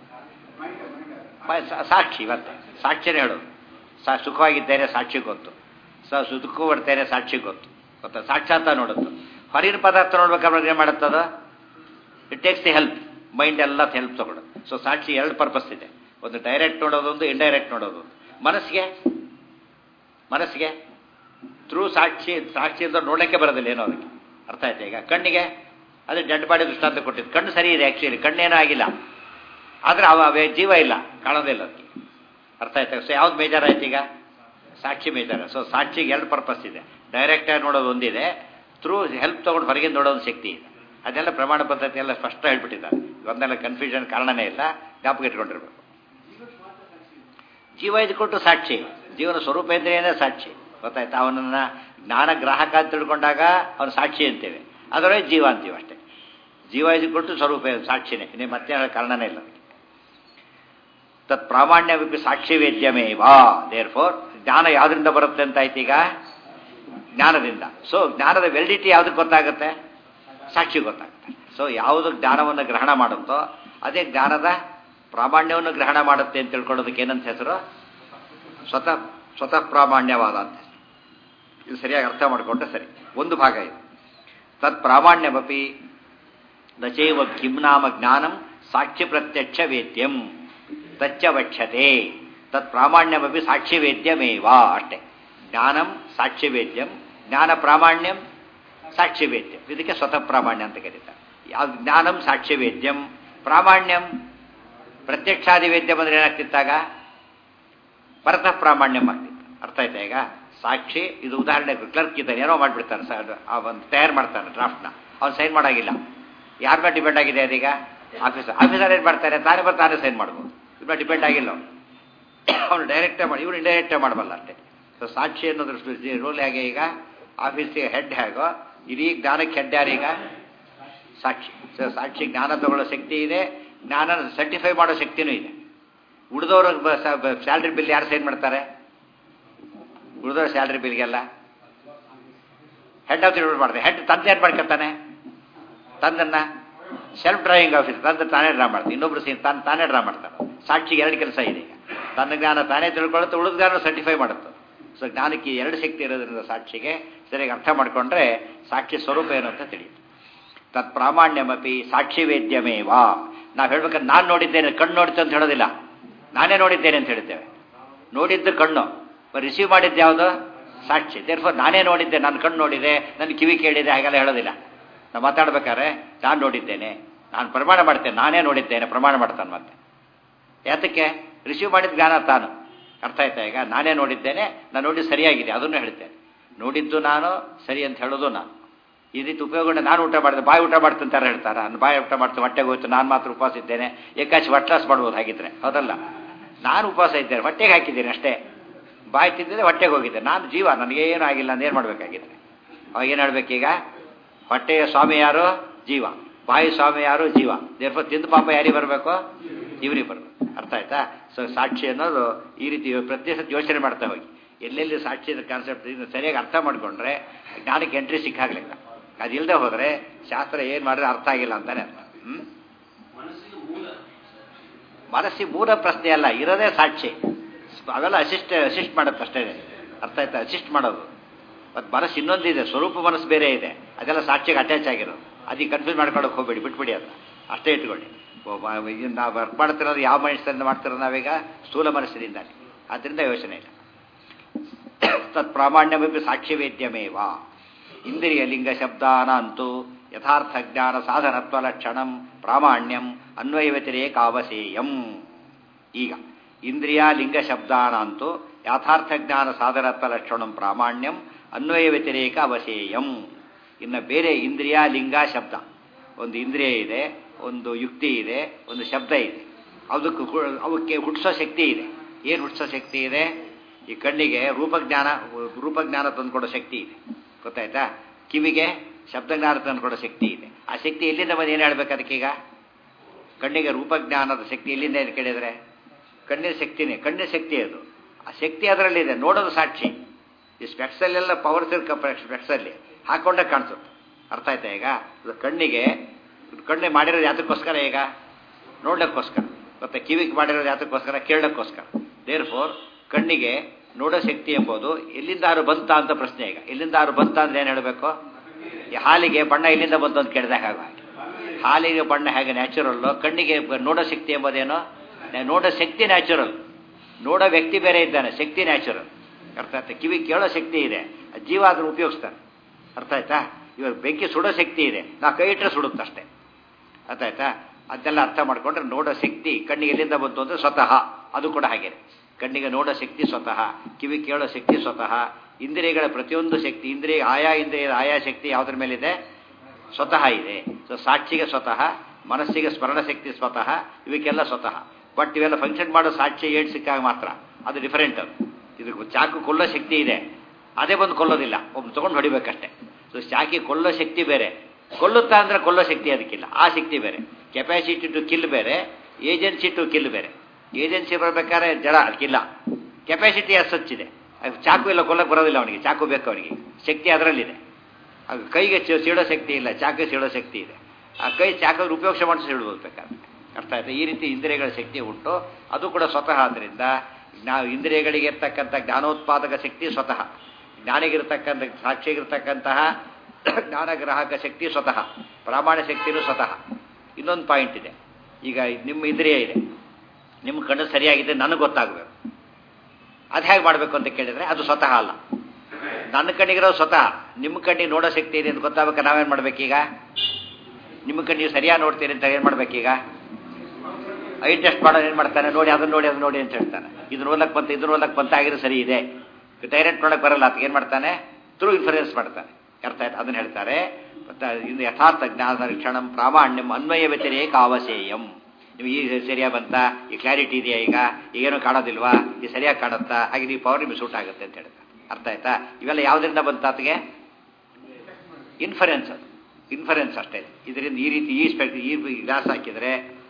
ಮ- ಸಾ- ಸಾಕ್ಷಿ ಮತ್ತೆ ಸಾಕ್ಷಿನೇ ಹೇಳೋದು ಸಾ ಸುಖವಾಗಿದ್ದೇನೆ ಸಾಕ್ಷಿ ಗೊತ್ತು ಸ ಸು- ದುಃಖ ಬರ್ತೇನೆ ಸಾಕ್ಷಿ ಗೊತ್ತು ಗೊತ್ತಾ ಸಾಕ್ಷಾತ್ ನೋಡುತ್ತೆ ಹೊರಗಿನ ಪದಾರ್ಥ ನೋಡ್ಬೇಕಾದ್ರೆ ಏನು ಮಾಡುತ್ತದು it takes the help mind ಎಲ್ಲ ಹೆಲ್ಪ್ ತಗೊಳ್ಳೋದು ಸೊ ಸಾಕ್ಷಿ ಎರಡು ಪರ್ಪಸ್ ಇದೆ ಒಂದು ಡೈರೆಕ್ಟ್ ನೋಡೋದೊಂದು ಇಂಡೈರೆಕ್ಟ್ ನೋಡೋದು ಮನಸ್ಸಿಗೆ ಮನಸ್ಸಿಗೆ ಥ್ರೂ ಸಾಕ್ಷಿ ಸಾಕ್ಷಿ ಅಂತ ನೋಡಕ್ಕೆ ಬರೋದಿಲ್ಲ ಏನೋ ಅದಕ್ಕೆ ಅರ್ಥ ಆಯ್ತಾ ಈಗ ಕಣ್ಣಿಗೆ ಅದೇ ಡೆಡ್ ಬಾಡಿ ದೃಷ್ಟಾಂತ ಕೊಟ್ಟಿದ್ದು ಕಣ್ಣು ಸರಿ ಇದೆ ಆ್ಯಕ್ಚುಲಿ ಕಣ್ಣೇನೂ ಆಗಿಲ್ಲ ಆದರೆ ಅವ ಅವೇ ಜೀವ ಇಲ್ಲ ಕಾಣೋದಿಲ್ಲ ಅದಕ್ಕೆ ಅರ್ಥ ಆಯ್ತಾ ಸೊ ಯಾವ್ದು ಮೇಜರ್ ಆಯ್ತು ಈಗ ಸಾಕ್ಷಿ ಮೇಜರ್ ಸೊ ಸಾಕ್ಷಿಗೆ ಎರಡು ಪರ್ಪಸ್ ಇದೆ ಡೈರೆಕ್ಟಾಗಿ ನೋಡೋದು ಒಂದಿದೆ ಥ್ರೂ ಹೆಲ್ಪ್ ತೊಗೊಂಡು ಹೊರಗಿಂದ ನೋಡೋದು ಶಕ್ತಿ ಇದೆ ಅದೆಲ್ಲ ಪ್ರಮಾಣ ಪದ್ಧತಿ ಎಲ್ಲ ಸ್ಪಷ್ಟ ಹೇಳ್ಬಿಟ್ಟಿದ್ದಾರೆ ಒಂದೆಲ್ಲ ಕನ್ಫ್ಯೂಷನ್ ಕಾರಣನೇ ಇಲ್ಲ ಜ್ಞಾಪಕ ಇಟ್ಕೊಂಡಿರ್ಬೇಕು ಜೀವ ಇದ್ಕೊಟ್ಟು ಸಾಕ್ಷಿ ಜೀವನ ಸ್ವರೂಪ ಏನೇ ಸಾಕ್ಷಿ ಗೊತ್ತಾಯ್ತಾ ಅವನನ್ನ ಜ್ಞಾನ ಗ್ರಾಹಕ ಅಂತ ತಿಳ್ಕೊಂಡಾಗ ಅವನು ಸಾಕ್ಷಿ ಅಂತೇವೆ ಅದರೊಳಗೆ ಜೀವ ಅಂತೀವಿ ಅಷ್ಟೇ ಜೀವ ಇದ್ಕೊಟ್ಟು ಸ್ವರೂಪ ಏನು ಸಾಕ್ಷಿನೇ ಇನ್ನೇ ಮತ್ತೆ ಹೇಳೋ ಕಾರಣನೇ ಇಲ್ಲ ಅದಕ್ಕೆ. ತತ್ ಪ್ರಾಮಾಣ್ಯವಿಪಿ ಸಾಕ್ಷಿ ವೇದ್ಯಮೇ ವಾ ದೇರ್ ಫೋರ್ ಜ್ಞಾನ ಯಾವ್ದ್ರಿಂದ ಬರುತ್ತೆ ಅಂತ ಆಯ್ತು ಈಗ ಜ್ಞಾನದಿಂದ ಸೊ ಜ್ಞಾನದ ವೆಲಿಡಿಟಿ ಯಾವ್ದಕ್ಕೆ ಗೊತ್ತಾಗುತ್ತೆ ಸಾಕ್ಷಿ ಗೊತ್ತಾಗುತ್ತೆ ಸೊ ಯಾವುದು ಜ್ಞಾನವನ್ನು ಗ್ರಹಣ ಮಾಡುತ್ತೋ ಅದೇ ಜ್ಞಾನದ ಪ್ರಾಮಾಣ್ಯವನ್ನು ಗ್ರಹಣ ಮಾಡುತ್ತೆ ಅಂತ ತಿಳ್ಕೊಳ್ಳೋದಕ್ಕೆ ಏನಂತ ಹೆಸರು ಸ್ವತಃ ಸ್ವತಃ ಪ್ರಾಮಾಣ್ಯವಾದ ಅಂತ ಹೆಸರು. ಇದು ಸರಿಯಾಗಿ ಅರ್ಥ ಮಾಡಿಕೊಂಡ್ರೆ ಸರಿ ಒಂದು ಭಾಗ ಇದು ತತ್ ಪ್ರಾಮಾಣ್ಯವಪಿ ನಚೈವ ಕಿಂ ನಾಮ ಜ್ಞಾನಂ ಸಾಕ್ಷಿ ಪ್ರತ್ಯಕ್ಷ ವೇದ್ಯಂ ತಚ್ಚ ವಕ್ಷತೆ ತತ್ ಪ್ರಾಮಾಣ್ಯವಪಿ ಸಾಕ್ಷಿ ವೇದ್ಯಮೇವ ಅಷ್ಟೇ ಜ್ಞಾನಂ ಸಾಕ್ಷಿ ವೇದ್ಯಂ ಜ್ಞಾನ ಪ್ರಾಮಾಣ್ಯಂ ಸಾಕ್ಷಿ ವೇದ್ಯಂ ಇದಕ್ಕೆ ಸ್ವತಃ ಪ್ರಾಮಾಣ್ಯ ಅಂತ ಕರೀತಾರೆ ಯಾವ್ದು ಜ್ಞಾನಂ ಸಾಕ್ಷಿ ವೇದ್ಯಂ ಪ್ರಾಮಾಣ್ಯಂ ಪ್ರತ್ಯಕ್ಷಾದಿ ವೇದ್ಯಂ ಅಂದ್ರೆ ಏನಾಗ್ತಿತ್ತಾಗ ಪರತಃ ಪ್ರಾಮಾಣ್ಯಂ ಆಗ್ತಿತ್ತು ಅರ್ಥ ಆಯ್ತಾ ಈಗ ಸಾಕ್ಷಿ ಇದು ಉದಾಹರಣೆ ಕ್ಲರ್ಕ್ ಇದ್ದಾನೆ ಏನೋ ಮಾಡ್ಬಿಡ್ತಾನೆ ಸರ್ ಆ ಒಂದು ತಯಾರು ಮಾಡ್ತಾನೆ ಡ್ರಾಫ್ಟ್ನ ಅವ್ನು ಸೈನ್ ಮಾಡೋಗಿಲ್ಲ ಯಾರ ಮೇಲೆ ಡಿಪೆಂಡ್ ಆಗಿದೆ ಅದೀಗ ಆಫೀಸರ್ ಆಫೀಸರ್ ಏನು ಮಾಡ್ತಾರೆ ತಾನೇ ಬಂದು ತಾನೇ ಸೈನ್ ಮಾಡ್ಬೋದು ಇದ್ರ ಮೇಲೆ ಡಿಪೆಂಡ್ ಆಗಿಲ್ಲ ಅವನು ಅವನು ಡೈರೆಕ್ಟೇ ಮಾಡಿ ಇವನು ಇಂಡೈರೆಕ್ಟೇ ಮಾಡಬಲ್ಲ ಅಷ್ಟೇ ಸೊ ಸಾಕ್ಷಿ ಅನ್ನೋದ್ರ ರೂಲ್ ಹೇಗೆ ಈಗ ಆಫೀಸಿಗೆ ಹೆಡ್ ಹೇಗೋ ಇಡೀ ಜ್ಞಾನಕ್ಕೆ ಹೆಡ್ ಯಾರೀಗ ಸಾಕ್ಷಿ ಸೊ ಸಾಕ್ಷಿ ಜ್ಞಾನ ತಗೊಳ್ಳೋ ಶಕ್ತಿ ಇದೆ ಜ್ಞಾನ ಸರ್ಟಿಫೈ ಮಾಡೋ ಶಕ್ತಿನೂ ಇದೆ ಉಳಿದವರು ಸ್ಯಾಲ್ರಿ ಬಿಲ್ ಯಾರು ಸೈನ್ ಮಾಡ್ತಾರೆ ಉಳಿದವ್ರ ಸ್ಯಾಲ್ರಿ ಬಿಲ್ಗೆಲ್ಲ ಹೆಡ್ ಆಫ್ ದಿ ಮಾಡ್ತಾರೆ ಹೆಡ್ ತಂದೆ ಏನು ಮಾಡ್ಕೊತಾನೆ ತಂದನ್ನ ಸೆಲ್ಫ್ ಡ್ರಾಯಿಂಗ್ ಆಫೀಸ್ ತಂದು ತಾನೇ ಡ್ರಾ ಮಾಡ್ತಾನೆ ಇನ್ನೊಬ್ರು ಸೀನ್ ತಾನು ತಾನೇ ಡ್ರಾ ಮಾಡ್ತಾನೆ ಸಾಕ್ಷಿಗೆ ಎರಡು ಕೆಲಸ ಇದೆ ಈಗ ತನ್ನ ಜ್ಞಾನ ತಾನೇ ತಿಳ್ಕೊಳ್ಳುತ್ತೆ ಉಳಿದ ಜ್ಞಾನ ಸರ್ಟಿಫೈ ಮಾಡುತ್ತೆ ಸೊ ಜ್ಞಾನಕ್ಕೆ ಈ ಎರಡು ಶಕ್ತಿ ಇರೋದ್ರಿಂದ ಸಾಕ್ಷಿಗೆ ಸರಿಯಾಗಿ ಅರ್ಥ ಮಾಡಿಕೊಂಡ್ರೆ ಸಾಕ್ಷಿ ಸ್ವರೂಪ ಏನು ಅಂತ ತಿಳಿಯುತ್ತೆ ತತ್ ಪ್ರಾಮಾಣ್ಯಮಪಿ ಸಾಕ್ಷಿ ವೇದ್ಯಮೇವಾ ನಾವು ಹೇಳ್ಬೇಕಾದ್ರೆ ನಾನು ನೋಡಿದ್ದೇನೆ ಕಣ್ಣು ನೋಡಿತು ಅಂತ ಹೇಳೋದಿಲ್ಲ ನಾನೇ ನೋಡಿದ್ದೇನೆ ಅಂತ ಹೇಳ್ತೇವೆ ನೋಡಿದ್ದು ಕಣ್ಣು ರಿಸೀವ್ ಮಾಡಿದ್ದು ಯಾವುದು ಸಾಕ್ಷಿ ದೇರ್ಫೋರ್ ನಾನೇ ನೋಡಿದ್ದೆ ನನ್ನ ಕಣ್ಣು ನೋಡಿದೆ ನನ್ನ ಕಿವಿ ಕೇಳಿದೆ ಹಾಗೆಲ್ಲ ಹೇಳೋದಿಲ್ಲ ನಾವು ಮಾತಾಡ್ಬೇಕಾದ್ರೆ ನಾನು ನೋಡಿದ್ದೇನೆ ನಾನು ಪ್ರಮಾಣ ಮಾಡ್ತೇನೆ ನಾನೇ ನೋಡಿದ್ದೇನೆ ಪ್ರಮಾಣ ಮಾಡ್ತಾನೆ ಮತ್ತೆ ಯಾತಕ್ಕೆ ರಿಸೀವ್ ಮಾಡಿದ ಜ್ಞಾನ ತಾನು ಅರ್ಥ ಆಯ್ತಾ ಈಗ ನಾನೇ ನೋಡಿದ್ದೇನೆ ನಾನು ನೋಡಿ ಸರಿಯಾಗಿದೆ ಅದನ್ನು ಹೇಳ್ತೇನೆ ನೋಡಿದ್ದು ನಾನು ಸರಿ ಅಂತ ಹೇಳೋದು ನಾನು ಈ ರೀತಿ ಉಪಯೋಗ ನಾನು ಊಟ ಮಾಡಿದೆ ಬಾಯಿ ಊಟ ಮಾಡ್ತೀನಿ ಅಂತಾರೆ ಹೇಳ್ತಾರೆ ನಾನು ಬಾಯಿ ಊಟ ಮಾಡ್ತೀನಿ ಹೊಟ್ಟೆಗೆ ಹೋಯ್ತು ನಾನು ಮಾತ್ರ ಉಪವಾಸ ಇದ್ದೇನೆ ಏಕಾಚಿ ಹೊಟ್ಲಾಸ್ ಮಾಡ್ಬೋದು ಹಾಗಿದ್ರೆ ಹೌದಲ್ಲ ನಾನು ಉಪವಾಸ ಇದ್ದೇನೆ ಹೊಟ್ಟೆಗೆ ಹಾಕಿದ್ದೇನೆ ಅಷ್ಟೇ ಬಾಯಿ ತಿಂದಿದೆ ಹೊಟ್ಟೆಗೆ ಹೋಗಿದ್ದೆ ನಾನು ಜೀವ ನನಗೇನು ಆಗಿಲ್ಲ ಅಂತ ಏನು ಮಾಡಬೇಕಾಗಿದ್ರೆ ಅವಾಗ ಏನು ಹೇಳ್ಬೇಕೀಗ ಹೊಟ್ಟೆಯ ಸ್ವಾಮಿ ಯಾರು ಜೀವ ಬಾಯಿ ಸ್ವಾಮಿ ಯಾರು ಜೀವ ದೇರ್ಫ ತಿಂದು ಪಾಪ ಯಾರಿಗೆ ಬರಬೇಕು ಇವನಿಗೆ ಬರಬೇಕು ಅರ್ಥ ಆಯ್ತಾ ಸೊ ಸಾಕ್ಷಿ ಅನ್ನೋದು ಈ ರೀತಿ ಪ್ರತಿ ಸತಿ ಯೋಚನೆ ಮಾಡ್ತಾ ಹೋಗಿ ಎಲ್ಲೆಲ್ಲಿ ಸಾಕ್ಷಿದ ಕಾನ್ಸೆಪ್ಟ್ ಇದನ್ನು ಸರಿಯಾಗಿ ಅರ್ಥ ಮಾಡಿಕೊಂಡ್ರೆ ಜ್ಞಾನಕ್ಕೆ ಎಂಟ್ರಿ ಸಿಕ್ಕಾಗ್ಲಿಲ್ಲ ಅದಿಲ್ಲದೆ ಹೋದರೆ ಶಾಸ್ತ್ರ ಏನು ಮಾಡಿದ್ರೆ ಅರ್ಥ ಆಗಿಲ್ಲ ಅಂತಾನೆ ಅರ್ಥ ಹ್ಮ್ ಮನಸ್ಸಿಗೆ ಮೂಲ ಪ್ರಶ್ನೆ ಅಲ್ಲ ಇರೋದೇ ಸಾಕ್ಷಿ ಅವೆಲ್ಲ ಅಸಿಸ್ಟ್ ಅಸಿಸ್ಟ್ ಮಾಡುತ್ತೆ ಅಷ್ಟೇ ಅರ್ಥ ಆಯ್ತಾ ಅಸಿಸ್ಟ್ ಮಾಡೋದು ಮತ್ತು ಮನಸ್ಸು ಇನ್ನೊಂದಿದೆ ಸ್ವರೂಪ ಮನಸ್ಸು ಬೇರೆ ಇದೆ ಅದೆಲ್ಲ ಸಾಕ್ಷಿಗೆ ಅಟ್ಯಾಚ್ ಆಗಿರೋದು ಅದಕ್ಕೆ ಕನ್ಫ್ಯೂಸ್ ಮಾಡ್ಕೊಳಕ್ಕೆ ಹೋಗ್ಬೇಡಿ ಬಿಟ್ಬಿಡಿ ಅಂತ ಅಷ್ಟೇ ಇಟ್ಕೊಳ್ಳಿ ಒಬ್ಬ ಇದನ್ನ ನಾವು ವರ್ಕ್ ಮಾಡ್ತಿರೋದು ಯಾವ ಮನಸ್ಸಿನಿಂದ ಮಾಡ್ತಿರೋದು ನಾವೀಗ ಸ್ಥೂಲ ಮನಸ್ಸಿನಿಂದ ಆದ್ದರಿಂದ ಯೋಚನೆ ಇಲ್ಲ ತತ್ ಪ್ರಾಮಾಣ್ಯಮಿ ಸಾಕ್ಷಿ ವೇದ್ಯಮೇವ ಇಂದ್ರಿಯ ಲಿಂಗ ಶಬ್ದಾನಂತೂ ಯಥಾರ್ಥ ಜ್ಞಾನ ಸಾಧನತ್ವ ಲಕ್ಷಣಂ ಪ್ರಾಮಾಣ್ಯಂ ಅನ್ವಯ ವ್ಯತಿರೇಕಾವಸೇಯಂ ಈಗ ಇಂದ್ರಿಯ ಲಿಂಗ ಶಬ್ದಾನಂತೂ ಯಥಾರ್ಥ ಜ್ಞಾನ ಸಾಧನತ್ವ ಲಕ್ಷಣಂ ಪ್ರಾಮಾಣ್ಯಂ ಅನ್ವಯ ವ್ಯತಿರೇಕ ಅವಸೇಯಂ ಇನ್ನು ಬೇರೆ ಇಂದ್ರಿಯ ಲಿಂಗ ಶಬ್ದ ಒಂದು ಇಂದ್ರಿಯ ಇದೆ ಒಂದು ಯುಕ್ತಿ ಇದೆ ಒಂದು ಶಬ್ದ ಇದೆ ಅದಕ್ಕೆ ಹು- ಅವಕ್ಕೆ ಹುಟ್ಟಿಸೋ ಶಕ್ತಿ ಇದೆ ಏನು ಹುಟ್ಟಿಸೋ ಶಕ್ತಿ ಇದೆ ಈ ಕಣ್ಣಿಗೆ ರೂಪಜ್ಞಾನ ರೂಪಜ್ಞಾನ ತಂದುಕೊಡೋ ಶಕ್ತಿ ಇದೆ ಗೊತ್ತಾಯ್ತಾ ಕಿವಿಗೆ ಶಬ್ದಜ್ಞಾನ ತಂದುಕೊಡೋ ಶಕ್ತಿ ಇದೆ ಆ ಶಕ್ತಿ ಎಲ್ಲಿಂದ ಬಂದು ಏನು ಹೇಳ್ಬೇಕು ಅದಕ್ಕೀಗ ಕಣ್ಣಿಗೆ ರೂಪಜ್ಞಾನದ ಶಕ್ತಿ ಎಲ್ಲಿಂದ ಏನು ಕೇಳಿದರೆ ಕಣ್ಣಿನ ಶಕ್ತಿನೇ ಕಣ್ಣಿನ ಶಕ್ತಿ ಅದು ಆ ಶಕ್ತಿ ಅದರಲ್ಲಿದೆ ನೋಡೋದು ಸಾಕ್ಷಿ ಈ ಸ್ಪೆಕ್ಸಲ್ಲೆಲ್ಲ ಪವರ್ಸ್ ಇರ್ಕ ಸ್ಪೆಕ್ಸಲ್ಲಿ ಹಾಕೊಂಡೇ ಕಾಣಿಸುತ್ತೆ ಅರ್ಥ ಆಯ್ತಾ ಈಗ ಇದು ಕಣ್ಣಿಗೆ ಕಣ್ಣೆ ಮಾಡಿರೋದು ಯಾತಕ್ಕೋಸ್ಕರ ಈಗ ನೋಡ್ಲಿಕ್ಕೋಸ್ಕರ ಮತ್ತೆ ಕಿವಿಗೆ ಮಾಡಿರೋದು ಯಾತಕ್ಕೋಸ್ಕರ ಕೇಳಕ್ಕೋಸ್ಕರ ದೇರ್ ಫೋರ್ ಕಣ್ಣಿಗೆ ನೋಡೋ ಶಕ್ತಿ ಎಂಬುದು ಎಲ್ಲಿಂದಾರು ಬಂತ ಅಂತ ಪ್ರಶ್ನೆ ಈಗ ಎಲ್ಲಿಂದಾರು ಬಂತ ಅಂದ್ರೆ ಏನು ಹೇಳಬೇಕು ಈ ಹಾಲಿಗೆ ಬಣ್ಣ ಎಲ್ಲಿಂದ ಬಂತು ಅಂತ ಕೇಳಿದಾಗ ಆಗ ಹಾಗೆ ಹಾಲಿಗೆ ಬಣ್ಣ ಹೇಗೆ ನ್ಯಾಚುರಲ್ಲು ಕಣ್ಣಿಗೆ ಬ- ನೋಡೋ ಶಕ್ತಿ ಎಂಬುದೇನು ನ- ನೋಡೋ ಶಕ್ತಿ ನ್ಯಾಚುರಲ್ ನೋಡೋ ವ್ಯಕ್ತಿ ಬೇರೆ ಇದ್ದಾನೆ ಶಕ್ತಿ ನ್ಯಾಚುರಲ್ ಅರ್ಥ ಆಯ್ತಾ ಕಿವಿ ಕೇಳೋ ಶಕ್ತಿ ಇದೆ ಅದ್ ಜೀವ ಅದನ್ನು ಉಪಯೋಗಿಸ್ತಾನೆ ಅರ್ಥ ಆಯ್ತಾ ಇವಾಗ ಬೆಂಕಿ ಸುಡೋ ಶಕ್ತಿ ಇದೆ ನಾ ಕೈ ಇಟ್ಟರೆ ಸುಡುತ್ತಷ್ಟೇ ಅರ್ಥ ಆಯ್ತಾ ಅದನ್ನೆಲ್ಲ ಅರ್ಥ ಮಾಡ್ಕೊಂಡ್ರೆ ನೋಡೋ ಶಕ್ತಿ ಕಣ್ಣಿಗೆ ಎಲ್ಲಿಂದ ಬಂತು ಅಂದರೆ ಸ್ವತಃ ಅದು ಕೂಡ ಹಾಗೇನೆ ಕಣ್ಣಿಗೆ ನೋಡೋ ಶಕ್ತಿ ಸ್ವತಃ ಕಿವಿ ಕೇಳೋ ಶಕ್ತಿ ಸ್ವತಃ ಇಂದ್ರಿಯಗಳ ಪ್ರತಿಯೊಂದು ಶಕ್ತಿ ಇಂದ್ರಿಯ ಆಯಾ ಇಂದ್ರಿಯದ ಆಯಾ ಶಕ್ತಿ ಯಾವುದ್ರ ಮೇಲಿದೆ ಸ್ವತಃ ಇದೆ ಸೊ ಸಾಕ್ಷಿಗೆ ಸ್ವತಃ ಮನಸ್ಸಿಗೆ ಸ್ಮರಣ ಶಕ್ತಿ ಸ್ವತಃ ಇವಕ್ಕೆಲ್ಲ ಸ್ವತಃ ಬಟ್ ಇವೆಲ್ಲ ಫಂಕ್ಷನ್ ಮಾಡೋ ಸಾಕ್ಷಿ ಏಟ್ ಸಿಕ್ಕಾಗ ಮಾತ್ರ ಅದು ಡಿಫರೆಂಟ್ ಅದು ಇದು ಚಾಕು ಕೊಲ್ಲೋ ಶಕ್ತಿ ಇದೆ ಅದೇ ಬಂದು ಕೊಲ್ಲೋದಿಲ್ಲ ಒಬ್ಬ ತೊಗೊಂಡು ಹೊಡಿಬೇಕಷ್ಟೇ ಸೊ ಚಾಕಿ ಕೊಲ್ಲೋ ಶಕ್ತಿ ಬೇರೆ ಕೊಲ್ಲುತ್ತಾ ಅಂದ್ರೆ ಕೊಲ್ಲೋ ಶಕ್ತಿ ಅದಕ್ಕಿಲ್ಲ ಆ ಶಕ್ತಿ ಬೇರೆ ಕೆಪಾಸಿಟಿ ಟು ಕಿಲ್ ಬೇರೆ ಏಜೆನ್ಸಿ ಟು ಕಿಲ್ ಬೇರೆ ಏಜೆನ್ಸಿ ಬರ್ಬೇಕಾದ್ರೆ ಜಡ ಅದಕ್ಕಿಲ್ಲ ಕೆಪಾಸಿಟಿ ಅಷ್ಟೊಚ್ಚಿದೆ ಅದು ಚಾಕು ಇಲ್ಲ ಕೊಲ್ಲಕ್ಕೆ ಬರೋದಿಲ್ಲ ಅವನಿಗೆ ಚಾಕು ಬೇಕು ಅವನಿಗೆ ಶಕ್ತಿ ಅದರಲ್ಲಿದೆ ಅದು ಕೈಗೆ ಚಿ- ಸೀಳೋ ಶಕ್ತಿ ಇಲ್ಲ ಚಾಕು ಸೀಳೋ ಶಕ್ತಿ ಇದೆ ಆ ಕೈ ಚಾಕು ಉಪಯೋಗ ಮಾಡಿಸಿ ಸಿಡ್ಬೋದು ಬೇಕಾದ್ರೆ ಅರ್ಥ ಆಯ್ತಾ ಈ ರೀತಿ ಇಂದ್ರಿಯಗಳ ಶಕ್ತಿ ಉಂಟು ಅದು ಕೂಡ ಸ್ವತಃ ಆದ್ದರಿಂದ ಜ್ಞಾ ಇಂದ್ರಿಯಗಳಿಗೆ ಇರ್ತಕ್ಕಂಥ ಜ್ಞಾನೋತ್ಪಾದಕ ಶಕ್ತಿ ಸ್ವತಃ ಜ್ಞಾನಿಗಿರ್ತಕ್ಕಂಥ ಸಾಕ್ಷಿಗಿರ್ತಕ್ಕಂತಹ ಜ್ಞಾನಗ್ರಾಹಕ ಶಕ್ತಿ ಸ್ವತಃ ಪ್ರಾಮಾಣ ಶಕ್ತಿನೂ ಸ್ವತಃ ಇನ್ನೊಂದು ಪಾಯಿಂಟ್ ಇದೆ ಈಗ ನಿಮ್ಮ ಇಂದ್ರಿಯ ಇದೆ ನಿಮ್ಮ ಕಣ್ಣು ಸರಿಯಾಗಿದೆ ನನಗೆ ಗೊತ್ತಾಗಬೇಕು ಅದು ಹೇಗೆ ಮಾಡಬೇಕು ಅಂತ ಕೇಳಿದರೆ ಅದು ಸ್ವತಃ ಅಲ್ಲ ನನ್ನ ಕಣ್ಣಿಗಿರೋ ಸ್ವತಃ ನಿಮ್ಮ ಕಣ್ಣಿಗೆ ನೋಡೋ ಶಕ್ತಿ ಇದೆ ಅಂತ ಗೊತ್ತಾಗಬೇಕು ನಾವೇನು ಮಾಡ್ಬೇಕೀಗ ನಿಮ್ಮ ಕಣ್ಣಿಗೆ ಸರಿಯಾಗಿ ನೋಡ್ತೀರಿ ಅಂತ ಏನು ಮಾಡ್ಬೇಕೀಗ ಐ ಟೆಸ್ಟ್ ಮಾಡೋದು ಏನು ಮಾಡ್ತಾನೆ ನೋಡಿ ಅದನ್ನ ನೋಡಿ ಅದನ್ನ ನೋಡಿ ಅಂತ ಹೇಳ್ತಾನೆ ಇದನ್ನ ಓದಕ್ಕೆ ಬಂತ ಇದನ್ನ ಓದಕ್ಕೆ ಬಂತ ಆಗಿರೋ ಸರಿ ಇದೆ ಡೈರೆಕ್ಟ್ ನೋಡಕ್ಕೆ ಬರಲ್ಲ ಅದಕ್ಕೆ ಏನು ಮಾಡ್ತಾನೆ ಥ್ರೂ ಇನ್ಫರೆನ್ಸ್ ಮಾಡ್ತಾನೆ ಅರ್ಥ ಆಯ್ತು ಅದನ್ನ ಹೇಳ್ತಾರೆ ಮತ್ತೆ ಇನ್ನು ಯಥಾರ್ಥ ಜ್ಞಾನ ಕ್ಷಣಂ ಪ್ರಾಮಾಣ್ಯಂ ಅನ್ವಯ ವ್ಯತಿರೇಕ ಅವಶೇಯಂ ನೀವು ಈ ಸರಿಯಾಗಿ ಬಂತ ಈ ಕ್ಲಾರಿಟಿ ಇದೆಯಾ ಈಗ ಈಗೇನು ಕಾಣೋದಿಲ್ವಾ ಈ ಸರಿಯಾಗಿ ಕಾಣುತ್ತಾ ಹಾಗೆ ನೀವು ಪವರ್ ನಿಮಗೆ ಸೂಟ್ ಆಗುತ್ತೆ ಅಂತ ಹೇಳ್ತಾರೆ ಅರ್ಥ ಆಯ್ತಾ ಇವೆಲ್ಲ ಯಾವುದರಿಂದ ಬಂತ ಆತಗೆ ಇನ್ಫರೆನ್ಸ್ ಅದು ಇನ್ಫರೆನ್ಸ್ ಅಷ್ಟೇ ಇದರಿಂದ ಈ ರೀತಿ ಈ ಸ್ಪೆಕ್ಟ್ ಈ ಗ್ಲಾಸ್ ಹಾಕಿದರೆ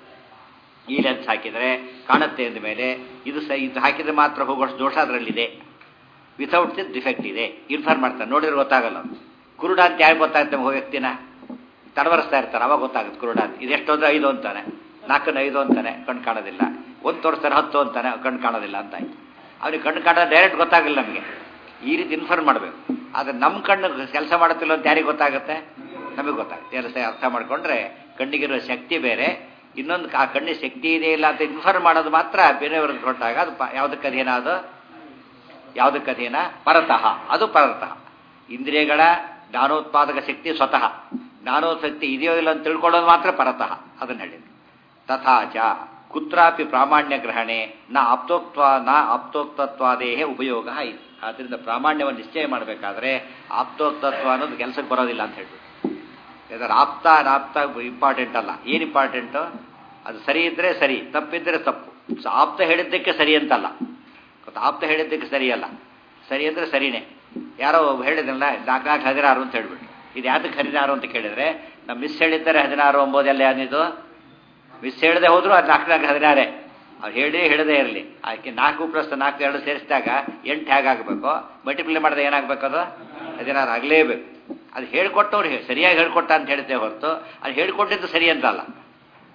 ಈ ಲೆನ್ಸ್ ಹಾಕಿದರೆ ಕಾಣುತ್ತೆ ಅಂದ ಮೇಲೆ ಇದು ಸ ಇದು ಹಾಕಿದರೆ ಮಾತ್ರ ಹೋಗೋಷ್ಟು ದೋಷ ಅದರಲ್ಲಿದೆ ವಿತೌಟ್ ದಿಸ್ ಡಿಫೆಕ್ಟ್ ಇದೆ ಇನ್ಫಾರ್ಮ್ ಮಾಡ್ತಾರೆ ನೋಡಿದ್ರೆ ಗೊತ್ತಾಗಲ್ಲ ಅದು. ಕುರುಡ ಅಂತ ಯಾರು ಗೊತ್ತಾಗುತ್ತೆ ಒಬ್ಬ ವ್ಯಕ್ತಿನ ತಡವರಿಸ್ತಾ ಇರ್ತಾರೆ ಅವಾಗ ಗೊತ್ತಾಗುತ್ತೆ ಕುರುಡ ಅಂತ ಇದೆಷ್ಟು ಅಂದ್ರೆ ಐದು ಅಂತಾನೆ ನಾಲ್ಕನ್ನು ಐದು ಅಂತಾನೆ ಕಣ್ಣು ಕಾಣೋದಿಲ್ಲ ಒಂದು ತೋರಿಸ್ತಾರೆ ಹತ್ತು ಅಂತಾನೆ ಕಣ್ಣು ಕಾಣೋದಿಲ್ಲ ಅಂತ ಆಯ್ತು ಅವ್ನಿಗೆ ಕಣ್ಣು ಕಾಣೋದು ಡೈರೆಕ್ಟ್ ಗೊತ್ತಾಗಲ್ಲ ನಮಗೆ ಈ ರೀತಿ ಇನ್ಫಾರ್ಮ್ ಮಾಡಬೇಕು ಆದರೆ ನಮ್ಮ ಕಣ್ಣು ಕೆಲಸ ಮಾಡುತ್ತಿಲ್ಲ ಅಂತ ಯಾರಿಗೆ ಗೊತ್ತಾಗುತ್ತೆ ನಮಗೆ ಗೊತ್ತಾಗುತ್ತೆ ಕೆಲಸ ಅರ್ಥ ಮಾಡ್ಕೊಂಡ್ರೆ ಕಣ್ಣಿಗಿರೋ ಶಕ್ತಿ ಬೇರೆ ಇನ್ನೊಂದು ಆ ಕಣ್ಣಿಗೆ ಶಕ್ತಿ ಇದೆ ಇಲ್ಲ ಅಂತ ಇನ್ಫಾರ್ಮ್ ಮಾಡೋದು ಮಾತ್ರ ಬೇರೆಯವ್ರಿಗೆ ಕೊಟ್ಟಾಗ ಅದು ಪ- ಯಾವುದಕ್ಕೆ ಅಧೀನ ಅದು ಯಾವುದಕ್ಕೆ ಅಧೀನ ಪರತಃ ಅದು ಪರತಃ ಇಂದ್ರಿಯಗಳ ಜ್ಞಾನೋತ್ಪಾದಕ ಶಕ್ತಿ ಸ್ವತಃ ಜ್ಞಾನೋತ್ಪತ್ತಿ ಇದೆಯೋ ಇಲ್ಲ ಅಂತ ತಿಳ್ಕೊಳ್ಳೋದು ಮಾತ್ರ ಪರತಃ ಅದನ್ನು ಹೇಳಿದ್ರು ತಥಾಚ ಕುತ್ರಾಪಿ ಪ್ರಾಮಾಣ್ಯ ಗ್ರಹಣೆ ನ ಆಪ್ತೋಕ್ತ ನ ಆಪ್ತೋಕ್ತತ್ವಾದೇಹ ಉಪಯೋಗ ಇದೆ ಆದ್ದರಿಂದ ಪ್ರಾಮಾಣ್ಯವನ್ನು ನಿಶ್ಚಯ ಮಾಡಬೇಕಾದ್ರೆ ಆಪ್ತೋಕ್ತತ್ವ ಅನ್ನೋದು ಕೆಲಸಕ್ಕೆ ಬರೋದಿಲ್ಲ ಅಂತ ಹೇಳ್ಬಿಟ್ಟು ಯಾಕಂದ್ರೆ ಆಪ್ತ ಅನಾಪ್ತ ಇಂಪಾರ್ಟೆಂಟ್ ಅಲ್ಲ ಏನು ಇಂಪಾರ್ಟೆಂಟು ಅದು ಸರಿ ಇದ್ರೆ ಸರಿ ತಪ್ಪಿದ್ರೆ ತಪ್ಪು ಸೊ ಆಪ್ತ ಹೇಳಿದ್ದಕ್ಕೆ ಸರಿ ಅಂತಲ್ಲ ಗೊತ್ತಾ? ಆಪ್ತ ಹೇಳಿದ್ದಕ್ಕೆ ಸರಿಯಲ್ಲ ಸರಿ ಅಂದ್ರೆ ಸರಿನೇ ಯಾರೋ ಒಬ್ಬ ಹೇಳಿದ್ರಲ್ಲ ನಾಲ್ಕು ನಾಲ್ಕು ಹದಿನಾರು ಅಂತ ಹೇಳ್ಬಿಟ್ಟು ಇದು ಯಾತಕ್ಕೆ ಹದಿನಾರು ಅಂತ ಕೇಳಿದ್ರೆ ನಮ್ಮ ಮಿಸ್ ಹೇಳಿದ್ದಾರೆ ಹದಿನಾರು ಎಂಬುದೆಲ್ಲ ಏನಿದು ಮಿಸ್ ಹೇಳದೆ ಹೋದ್ರು ಅದು ನಾಲ್ಕು ನಾಲ್ಕು ಹದಿನಾರೇ ಅವ್ರು ಹೇಳಿ ಹೇಳದೇ ಇರಲಿ ಆಕೆ ನಾಲ್ಕು ಪ್ಲಸ್ ನಾಲ್ಕು ಎರಡು ಸೇರಿಸಿದಾಗ ಎಂಟು ಹೇಗಾಗಬೇಕು ಮಲ್ಟಿಪ್ಲೈ ಮಾಡಿದಾಗ ಏನಾಗಬೇಕು ಅದು ಹದಿನಾರು ಆಗಲೇಬೇಕು ಅದು ಹೇಳ್ಕೊಟ್ಟವ್ರು ಹೇ- ಸರಿಯಾಗಿ ಹೇಳ್ಕೊಟ್ಟ ಅಂತ ಹೇಳ್ತೇವೆ ಹೊರತು ಅದು ಹೇಳ್ಕೊಟ್ಟಿದ್ದು ಸರಿ ಅಂತ ಅಲ್ಲ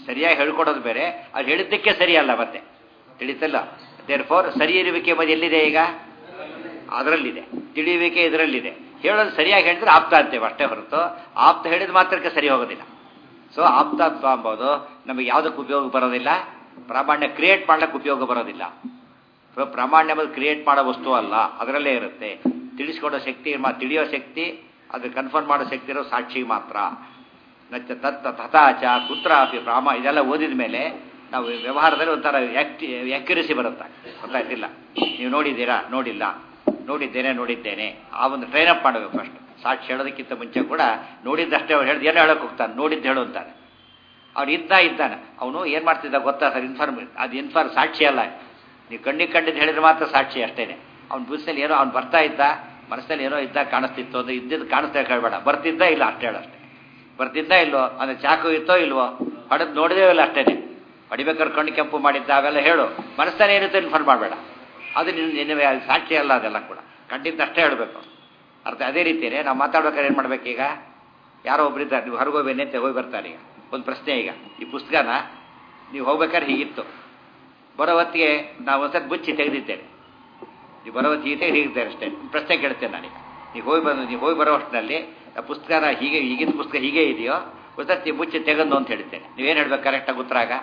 ಸರಿಯಾಗಿ ಹೇಳ್ಕೊಡೋದು ಬೇರೆ ಅದು ಹೇಳಿದ್ದಕ್ಕೆ ಸರಿಯಲ್ಲ ಮತ್ತೆ ತಿಳಿತಲ್ಲ ದೇರ್ ಫೋರ್ ಸರಿ ಇರುವಿಕೆ ಮಧ್ಯೆ ಎಲ್ಲಿದೆ ಈಗ ಅದರಲ್ಲಿದೆ ತಿಳಿಯುವಿಕೆ ಇದರಲ್ಲಿದೆ ಹೇಳೋದು ಸರಿಯಾಗಿ ಹೇಳಿದ್ರೆ ಆಪ್ತ ಅಂತೇವೆ ಅಷ್ಟೇ ಹೊರತು ಆಪ್ತ ಹೇಳಿದ ಮಾತ್ರಕ್ಕೆ ಸರಿ ಹೋಗೋದಿಲ್ಲ ಸೊ ಆಪ್ತತ್ವ ಅಂಬೋದು ನಮಗೆ ಯಾವುದಕ್ಕೆ ಉಪಯೋಗ ಬರೋದಿಲ್ಲ ಪ್ರಾಮಾಣ್ಯ ಕ್ರಿಯೇಟ್ ಮಾಡ್ಲಿಕ್ಕೆ ಉಪಯೋಗ ಬರೋದಿಲ್ಲ ಸೊ ಪ್ರಾಮಾಣ್ಯ ಎಂಬುದು ಕ್ರಿಯೇಟ್ ಮಾಡೋ ವಸ್ತು ಅಲ್ಲ ಅದರಲ್ಲೇ ಇರುತ್ತೆ ತಿಳಿಸ್ಕೊಡೋ ಶಕ್ತಿ ಮ- ತಿಳಿಯೋ ಶಕ್ತಿ ಅದು ಕನ್ಫರ್ಮ್ ಮಾಡೋ ಶಕ್ತಿ ಇರೋ ಸಾಕ್ಷಿ ಮಾತ್ರ ನಚ್ಚ ತತ್ತ ತಥಾಚ ಕುತ್ರಾಪಿ ಪ್ರಾಮ ಇದೆಲ್ಲ ಓದಿದ ಮೇಲೆ ನಾವು ವ್ಯವಹಾರದಲ್ಲಿ ಒಂಥರ ಆಕ್ಟಿ ಆಕ್ಯುರಸಿ ಬರುತ್ತೆ ಗೊತ್ತಾಯ್ತಿಲ್ಲ ನೀವು ನೋಡಿದ್ದೀರಾ ನೋಡಿಲ್ಲ ನೋಡಿದ್ದೇನೆ ನೋಡಿದ್ದೇನೆ ಆ ಒಂದು ಟ್ರೈನ್ ಅಪ್ ಮಾಡಬೇಕು ಫಸ್ಟ್ ಸಾಕ್ಷಿ ಹೇಳೋದಕ್ಕಿಂತ ಮುಂಚೆ ಕೂಡ ನೋಡಿದ್ದಷ್ಟೇ ಅವ್ರು ಹೇಳಿದ್ ಏನೋ ಹೇಳೋಕೆ ಹೋಗ್ತಾನೆ ನೋಡಿದ್ದು ಹೇಳು ಅಂತಾನೆ ಅವ್ನು ಇದ್ದ ಇದ್ದಾನೆ ಅವನು ಏನು ಮಾಡ್ತಿದ್ದ ಗೊತ್ತಾ ಸರ್ ಇನ್ಫಾರ್ಮ್ ಅದು ಇನ್ಫಾರ್ಮ್ ಸಾಕ್ಷಿ ಅಲ್ಲ ನೀವು ಕಣ್ಣಿಗೆ ಕಂಡಿದ್ದು ಹೇಳಿದ್ರೆ ಮಾತ್ರ ಸಾಕ್ಷಿ ಅಷ್ಟೇನೆ ಅವ್ನ ಬುದ್ಧಿಯಲ್ಲಿ ಏನೋ ಅವ್ನು ಬರ್ತಾ ಇದ್ದ ಮನಸ್ಸಲ್ಲಿ ಏನೋ ಇದ್ದ ಕಾಣಿಸ್ತಿತ್ತು ಅಂದ್ರೆ ಇದ್ದಿದ್ದು ಕಾಣಿಸ್ತಾ ಕೇಳಬೇಡ ಬರ್ತಿದ್ದ ಇಲ್ಲ ಅಷ್ಟೇ ಹೇಳಷ್ಟೇ ಬರ್ತಿದ್ದ ಇಲ್ವೋ ಅಂದ್ರೆ ಚಾಕು ಇತ್ತೋ ಇಲ್ವೋ ಹೊಡೆದು ನೋಡಿದೇ ಇಲ್ಲ ಅಷ್ಟೇನೆ ಹೊಡಿಬೇಕಾದ್ರೆ ಕಣ್ಣು ಕೆಂಪು ಮಾಡಿದ್ದ ಅವೆಲ್ಲ ಹೇಳು ಮನಸ್ಸಲ್ಲಿ ಏನಿತ್ತು ಇನ್ಫಾರ್ಮ್ ಮಾಡಬೇಡ ಅದು ನಿನ್ನ ನಿನ್ನ ಸಾಕ್ಷಿ ಅಲ್ಲ ಅದೆಲ್ಲ ಕೂಡ ಕಂಡಿದ್ದು ಅಷ್ಟೇ ಹೇಳಬೇಕು ಅರ್ಥ ಅದೇ ರೀತಿಯೇ ನಾವು ಮಾತಾಡ್ಬೇಕಾದ್ರೆ ಏನು ಮಾಡ್ಬೇಕೀಗ ಯಾರೋ ಒಬ್ಬರಿದ್ದಾರೆ ನೀವು ಹೊರಗೆ ಹೋಗಿ ನಿಂತೆ ಹೋಗಿ ಬರ್ತಾರೆ ಈಗ ಒಂದು ಪ್ರಶ್ನೆ ಈಗ ಈ ಪುಸ್ತಕನ ನೀವು ಹೋಗ್ಬೇಕಾದ್ರೆ ಹೀಗಿತ್ತು ಬರೋ ಹೊತ್ತಿಗೆ ನಾವು ಒಂದ್ಸತಿ ಮುಚ್ಚಿ ತೆಗೆದಿದ್ದೇನೆ ನೀವು ಬರೋ ಹೊತ್ತಿಗೆ ತೆಗೆದು ಹೀಗಿದ್ದೇನೆ ಅಷ್ಟೇ ಪ್ರಶ್ನೆ ಕೇಳ್ತೇನೆ ನಾನೀಗ ನೀವು ಹೋಗಿ ಬಂದು ನೀವು ಹೋಗಿ ಬರೋ ಅಷ್ಟರಲ್ಲಿ ಆ ಪುಸ್ತಕನ ಹೀಗೆ ಈಗಿನ ಪುಸ್ತಕ ಹೀಗೆ ಇದೆಯೋ ಒಂದ್ಸತಿ ಮುಚ್ಚಿ ತೆಗೆದು ಅಂತ ಹೇಳ್ತೇನೆ ನೀವೇನು ಹೇಳ್ಬೇಕು ಕರೆಕ್ಟಾಗಿ ಉತ್ತರಾಗ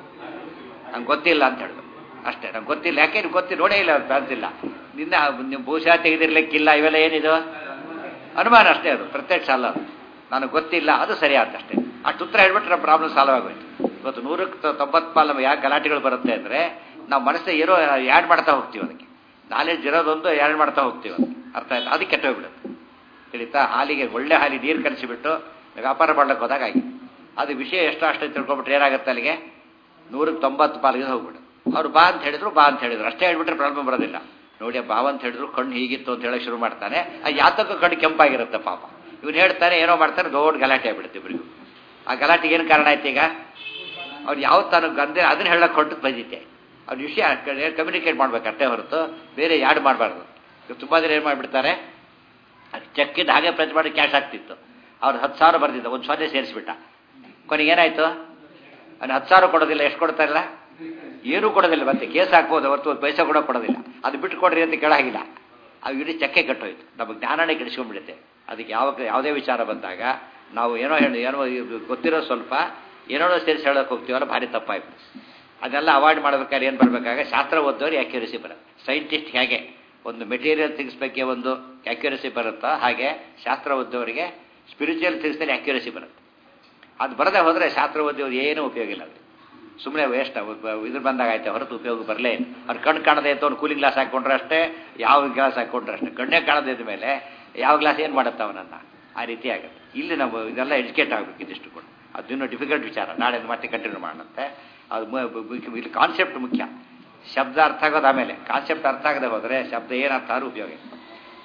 ನಂಗೆ ಗೊತ್ತಿಲ್ಲ ಅಂತ ಹೇಳ್ಬೇಕು ಅಷ್ಟೇ ನಂಗೆ ಗೊತ್ತಿಲ್ಲ ಯಾಕೆ ನೀವು ಗೊತ್ತಿ ನೋಡೇ ಇಲ್ಲ ಅವ್ರು ಕಾಣ್ತಿಲ್ಲ ನಿನ್ನ ನೀವು ಬಹುಶಃ ತೆಗೆದಿರ್ಲಿಕ್ಕಿಲ್ಲ ಇವೆಲ್ಲ ಏನಿದು ಅನುಮಾನ ಅಷ್ಟೇ ಅದು ಪ್ರತ್ಯಕ್ಷ ಅಲ್ಲ ಅದು ನನಗೆ ಗೊತ್ತಿಲ್ಲ ಅದು ಸರಿ ಅಷ್ಟೇ ಅಷ್ಟು ಉತ್ತರ ಹೇಳ್ಬಿಟ್ರೆ ಪ್ರಾಬ್ಲಮ್ ಸಾಲ್ವ್ ಆಗೋಯ್ತು ಇವತ್ತು ನೂರಕ್ಕೆ ತೊಂಬತ್ತು ಪಾಲು ಯಾಕೆ ಗಲಾಟೆಗಳು ಬರುತ್ತೆ ಅಂದರೆ ನಾವು ಮನಸ್ಸಿಗೆ ಏನೋ ಆ್ಯಡ್ ಮಾಡ್ತಾ ಹೋಗ್ತೀವಿ ಅದಕ್ಕೆ ನಾಲೆಡ್ಜ್ ಇರೋದೊಂದು ಆ್ಯಡ್ ಮಾಡ್ತಾ ಹೋಗ್ತೀವಿ ಅದಕ್ಕೆ ಅರ್ಥ ಆಯ್ತು ಅದಕ್ಕೆ ಕೆಟ್ಟೋಗ್ಬಿಡುತ್ತೆ ತಿಳಿತಾ ಹಾಲಿಗೆ ಒಳ್ಳೆ ಹಾಲಿ ನೀರು ಕಲಿಸಿಬಿಟ್ಟು ವ್ಯಾಪಾರ ಮಾಡ್ಲಿಕ್ಕೆ ಹೋದಾಗ ಆಗಿ ಅದು ವಿಷಯ ಎಷ್ಟು ಅಷ್ಟೇ ತಿಳ್ಕೊಬಿಟ್ರೆ ಏನಾಗುತ್ತೆ ಅಲ್ಲಿಗೆ ನೂರಕ್ಕೆ ತೊಂಬತ್ತು ಪಾಲಿಗೆ ಹೋಗ್ಬಿಡು ಅವ್ರು ಬಾ ಅಂತ ಹೇಳಿದ್ರು ಬಾ ಅಂತ ಹೇಳಿದ್ರು ಅಷ್ಟೇ ಹೇಳ್ಬಿಟ್ರೆ ಪ್ರಾಬ್ಲಮ್ ಬರೋದಿಲ್ಲ ನೋಡಿ ಬಾ ಅಂತ ಹೇಳಿದ್ರು ಕಣ್ಣು ಹೀಗಿತ್ತು ಅಂತ ಹೇಳಕ್ ಶುರು ಮಾಡ್ತಾನೆ ಆ ಯಾತಕ್ಕೂ ಕಣ್ಣು ಕೆಂಪಾಗಿರುತ್ತೆ ಪಾಪ ಇವ್ನು ಹೇಳ್ತಾನೆ ಏನೋ ಮಾಡ್ತಾರೆ ದೊಡ್ಡ ಗಲಾಟೆ ಆಗ್ಬಿಡುತ್ತೆ ಇಬ್ಬರಿಗೂ ಆ ಗಲಾಟೆಗೆ ಏನು ಕಾರಣ ಆಯ್ತು ಈಗ ಅವ್ರು ಯಾವ ತಾನು ಗಂದೆ ಅದನ್ನ ಹೇಳಕ್ ಹೊರಟು ಬಂದಿದ್ದೆ ಅವ್ರ ವಿಷಯ ಕಮ್ಯುನಿಕೇಟ್ ಮಾಡ್ಬೇಕು ಅಷ್ಟೇ ಹೊರತು ಬೇರೆ ಯಾಡ್ ಮಾಡಬಾರ್ದು ತುಂಬ ಜನ ಏನು ಮಾಡಿಬಿಡ್ತಾರೆ ಅದು ಚೆಕ್ಕಿದ್ದು ಹಾಗೆ ಪ್ರತಿ ಮಾಡಿ ಕ್ಯಾಶ್ ಆಗ್ತಿತ್ತು ಅವ್ರು ಹತ್ತು ಸಾವಿರ ಬರ್ತಿದ್ದ ಒಂದು ಸೊನ್ನೆ ಸೇರಿಸ್ಬಿಟ್ಟ ಕೊನೆಗೆ ಏನಾಯ್ತು ಅವ್ನು ಹತ್ತು ಸಾವಿರ ಕೊಡೋದಿಲ್ಲ ಎಷ್ಟು ಕೊಡ್ತಾರಲ್ಲ ಏನೂ ಕೊಡೋದಿಲ್ಲ ಮತ್ತೆ ಕೇಸ್ ಹಾಕ್ಬೋದು ಹೊರತು ಒಂದು ಪೈಸೆ ಕೂಡ ಕೊಡೋದಿಲ್ಲ ಅದು ಬಿಟ್ಟು ಕೊಡ್ರಿ ಅಂತ ಕೇಳಾಗಿಲ್ಲ ಅದು ಇಡೀ ಚಕ್ಕೆ ಕಟ್ಟೋಯ್ತು ನಮಗೆ ಜ್ಞಾನನೇ ಕೆಡಿಸ್ಕೊಂಡ್ಬಿಡುತ್ತೆ ಅದಕ್ಕೆ ಯಾವ ಯಾವುದೇ ವಿಚಾರ ಬಂದಾಗ ನಾವು ಏನೋ ಹೇಳಿ ಏನೋ ಇದು ಗೊತ್ತಿರೋ ಸ್ವಲ್ಪ ಏನೋ ಸೇರಿಸಿ ಹೇಳೋಕೆ ಹೋಗ್ತೀವಲ್ಲ ಭಾರಿ ತಪ್ಪಾಯ್ತು ಅದೆಲ್ಲ ಅವಾಯ್ಡ್ ಮಾಡ್ಬೇಕಾದ್ರೆ ಏನು ಬರಬೇಕಾಗ ಶಾಸ್ತ್ರ ಓದೋರು ಆ್ಯಕ್ಯುರಸಿ ಬರುತ್ತೆ ಸೈಂಟಿಸ್ಟ್ ಹೇಗೆ ಒಂದು ಮೆಟೀರಿಯಲ್ ಥಿಂಗ್ಸ್ ಬಗ್ಗೆ ಒಂದು ಆ್ಯಕ್ಯುರಸಿ ಬರುತ್ತೋ ಹಾಗೆ ಶಾಸ್ತ್ರ ಓದೋರಿಗೆ ಸ್ಪಿರಿಚುವಲ್ ಥಿಂಗ್ಸ್ನಲ್ಲಿ ಆ್ಯಕ್ಯುರಸಿ ಬರುತ್ತೆ ಅದು ಬರದೆ ಹೋದರೆ ಶಾಸ್ತ್ರ ಓದಿಯೋದು ಏನೂ ಉಪಯೋಗ ಇಲ್ಲ ಅದು ಸುಮ್ಮನೆ ವೇಸ್ಟ್ ಇದ್ರ ಬಂದಾಗ ಆಯ್ತು ಹೊರತು ಉಪಯೋಗ ಬರಲೇ ಇಲ್ಲ ಅವ್ರು ಕಣ್ಣು ಕಾಣದೆ ಇತ್ತು ಅವ್ನು ಕೂಲಿಂಗ್ ಗ್ಲಾಸ್ ಹಾಕ್ಕೊಂಡ್ರೆ ಅಷ್ಟೇ ಯಾವ ಗ್ಲಾಸ್ ಹಾಕ್ಕೊಂಡ್ರೆ ಅಷ್ಟೇ ಕಣ್ಣೇ ಕಾಣದೇ ಇದ್ದ ಮೇಲೆ ಯಾವ ಗ್ಲಾಸ್ ಏನು ಮಾಡುತ್ತೆ ಅವನನ್ನು ಆ ರೀತಿ ಆಗುತ್ತೆ ಇಲ್ಲಿ ನಾವು ಇದೆಲ್ಲ ಎಜುಕೇಟ್ ಆಗಬೇಕು ಇದಿಷ್ಟು ಕೂಡ ಅದು ಇನ್ನೂ ಡಿಫಿಕಲ್ಟ್ ವಿಚಾರ ನಾಳೆ ಮತ್ತೆ ಕಂಟಿನ್ಯೂ ಮಾಡೋಂತೆ ಅದು ಮು- ಬು- ಬು- ಇಲ್ಲಿ ಕಾನ್ಸೆಪ್ಟ್ ಮುಖ್ಯ ಶಬ್ದ ಅರ್ಥ ಆಗೋದು ಆಮೇಲೆ ಕಾನ್ಸೆಪ್ಟ್ ಅರ್ಥ ಆಗದೆ ಹೋದರೆ ಶಬ್ದ ಏನು ಅರ್ಥ ಆದ್ರೂ ಉಪಯೋಗ ಇಲ್ಲ.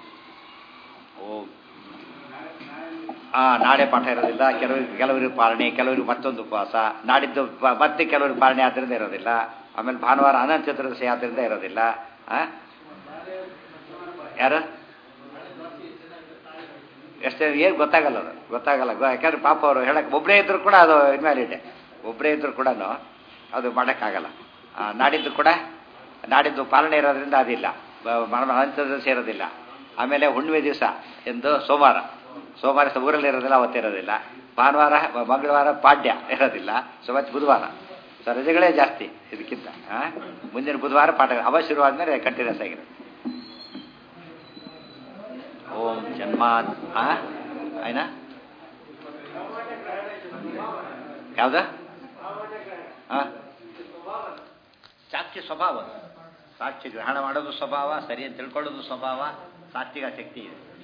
ಓ ಆ ನಾಳೆ ಪಾಠ ಇರೋದಿಲ್ಲ ಕೆಲವರಿಗೆ ಕೆಲವರಿಗೆ ಪಾಲನೆ ಕೆಲವರಿಗೆ ಮತ್ತೊಂದು ಉಪವಾಸ ನಾಡಿದ್ದು ಪ- ಮತ್ತೆ ಕೆಲವರಿಗೆ ಪಾಲನೆ ಆದ್ದರಿಂದ ಇರೋದಿಲ್ಲ ಆಮೇಲೆ ಭಾನುವಾರ ಅನಂತ ಚತುರ್ದಶಿ ಆದ್ದರಿಂದ ಇರೋದಿಲ್ಲ ಆ? ಯಾರು ಎಷ್ಟೇ ಏನು ಗೊತ್ತಾಗಲ್ಲ ಅದು ಗೊತ್ತಾಗಲ್ಲ ಗೊ- ಯಾಕಂದ್ರೆ ಪಾಪ ಅವರು ಹೇಳಕ್ಕೆ ಒಬ್ಬರೇ ಇದ್ರು ಕೂಡ ಅದು ಇನ್ವ್ಯಾಲಿಡ್ ಒಬ್ಬರೇ ಇದ್ರು ಕೂಡ ಅದು ಮಾಡೋಕ್ಕಾಗಲ್ಲ ಆ, ನಾಡಿದ್ದು ಕೂಡ ನಾಡಿದ್ದು ಪಾಲನೆ ಇರೋದ್ರಿಂದ ಅದಿಲ್ಲ ಬ- ಮ- ಅನಂತ ಚತುರ್ದಶಿ ಇರೋದಿಲ್ಲ ಆಮೇಲೆ ಹುಣ್ಣಿಮೆ ದಿವಸ ಎಂದು ಸೋಮವಾರ ಸೋಮವಾರ ಸ ಊರಲ್ಲಿ ಇರೋದಿಲ್ಲ ಅವತ್ತಿರೋದಿಲ್ಲ ಭಾನುವಾರ ಮ- ಮಂಗಳವಾರ ಪಾಡ್ಯ ಇರೋದಿಲ್ಲ ಸೊ ಮತ್ತೆ ಬುಧವಾರ ಸೊ ರಜೆಗಳೇ ಜಾಸ್ತಿ ಇದಕ್ಕಿಂತ ಆ? ಮುಂದಿನ ಬುಧವಾರ ಪಾಠ ಅವ ಶುರುವಾದ್ಮೇಲೆ ಕಂಟಿನ್ಯೂಸ್ ಆಗಿರುತ್ತೆ ಓಂ ಜನ್ಮಾನ್ ಆ ಆಯ್ನಾ ಯಾವ್ದ ಆ ಸಾಕ್ಷಿ ಸ್ವಭಾವ ಸಾಕ್ಷಿ ಗ್ರಹಣ ಮಾಡೋದು ಸ್ವಭಾವ ಸರಿ ಅಂತ ತಿಳ್ಕೊಳ್ಳೋದು ಸ್ವಭಾವ ಸಾತ್ವಿಕ ಶಕ್ತಿ ಇದೆ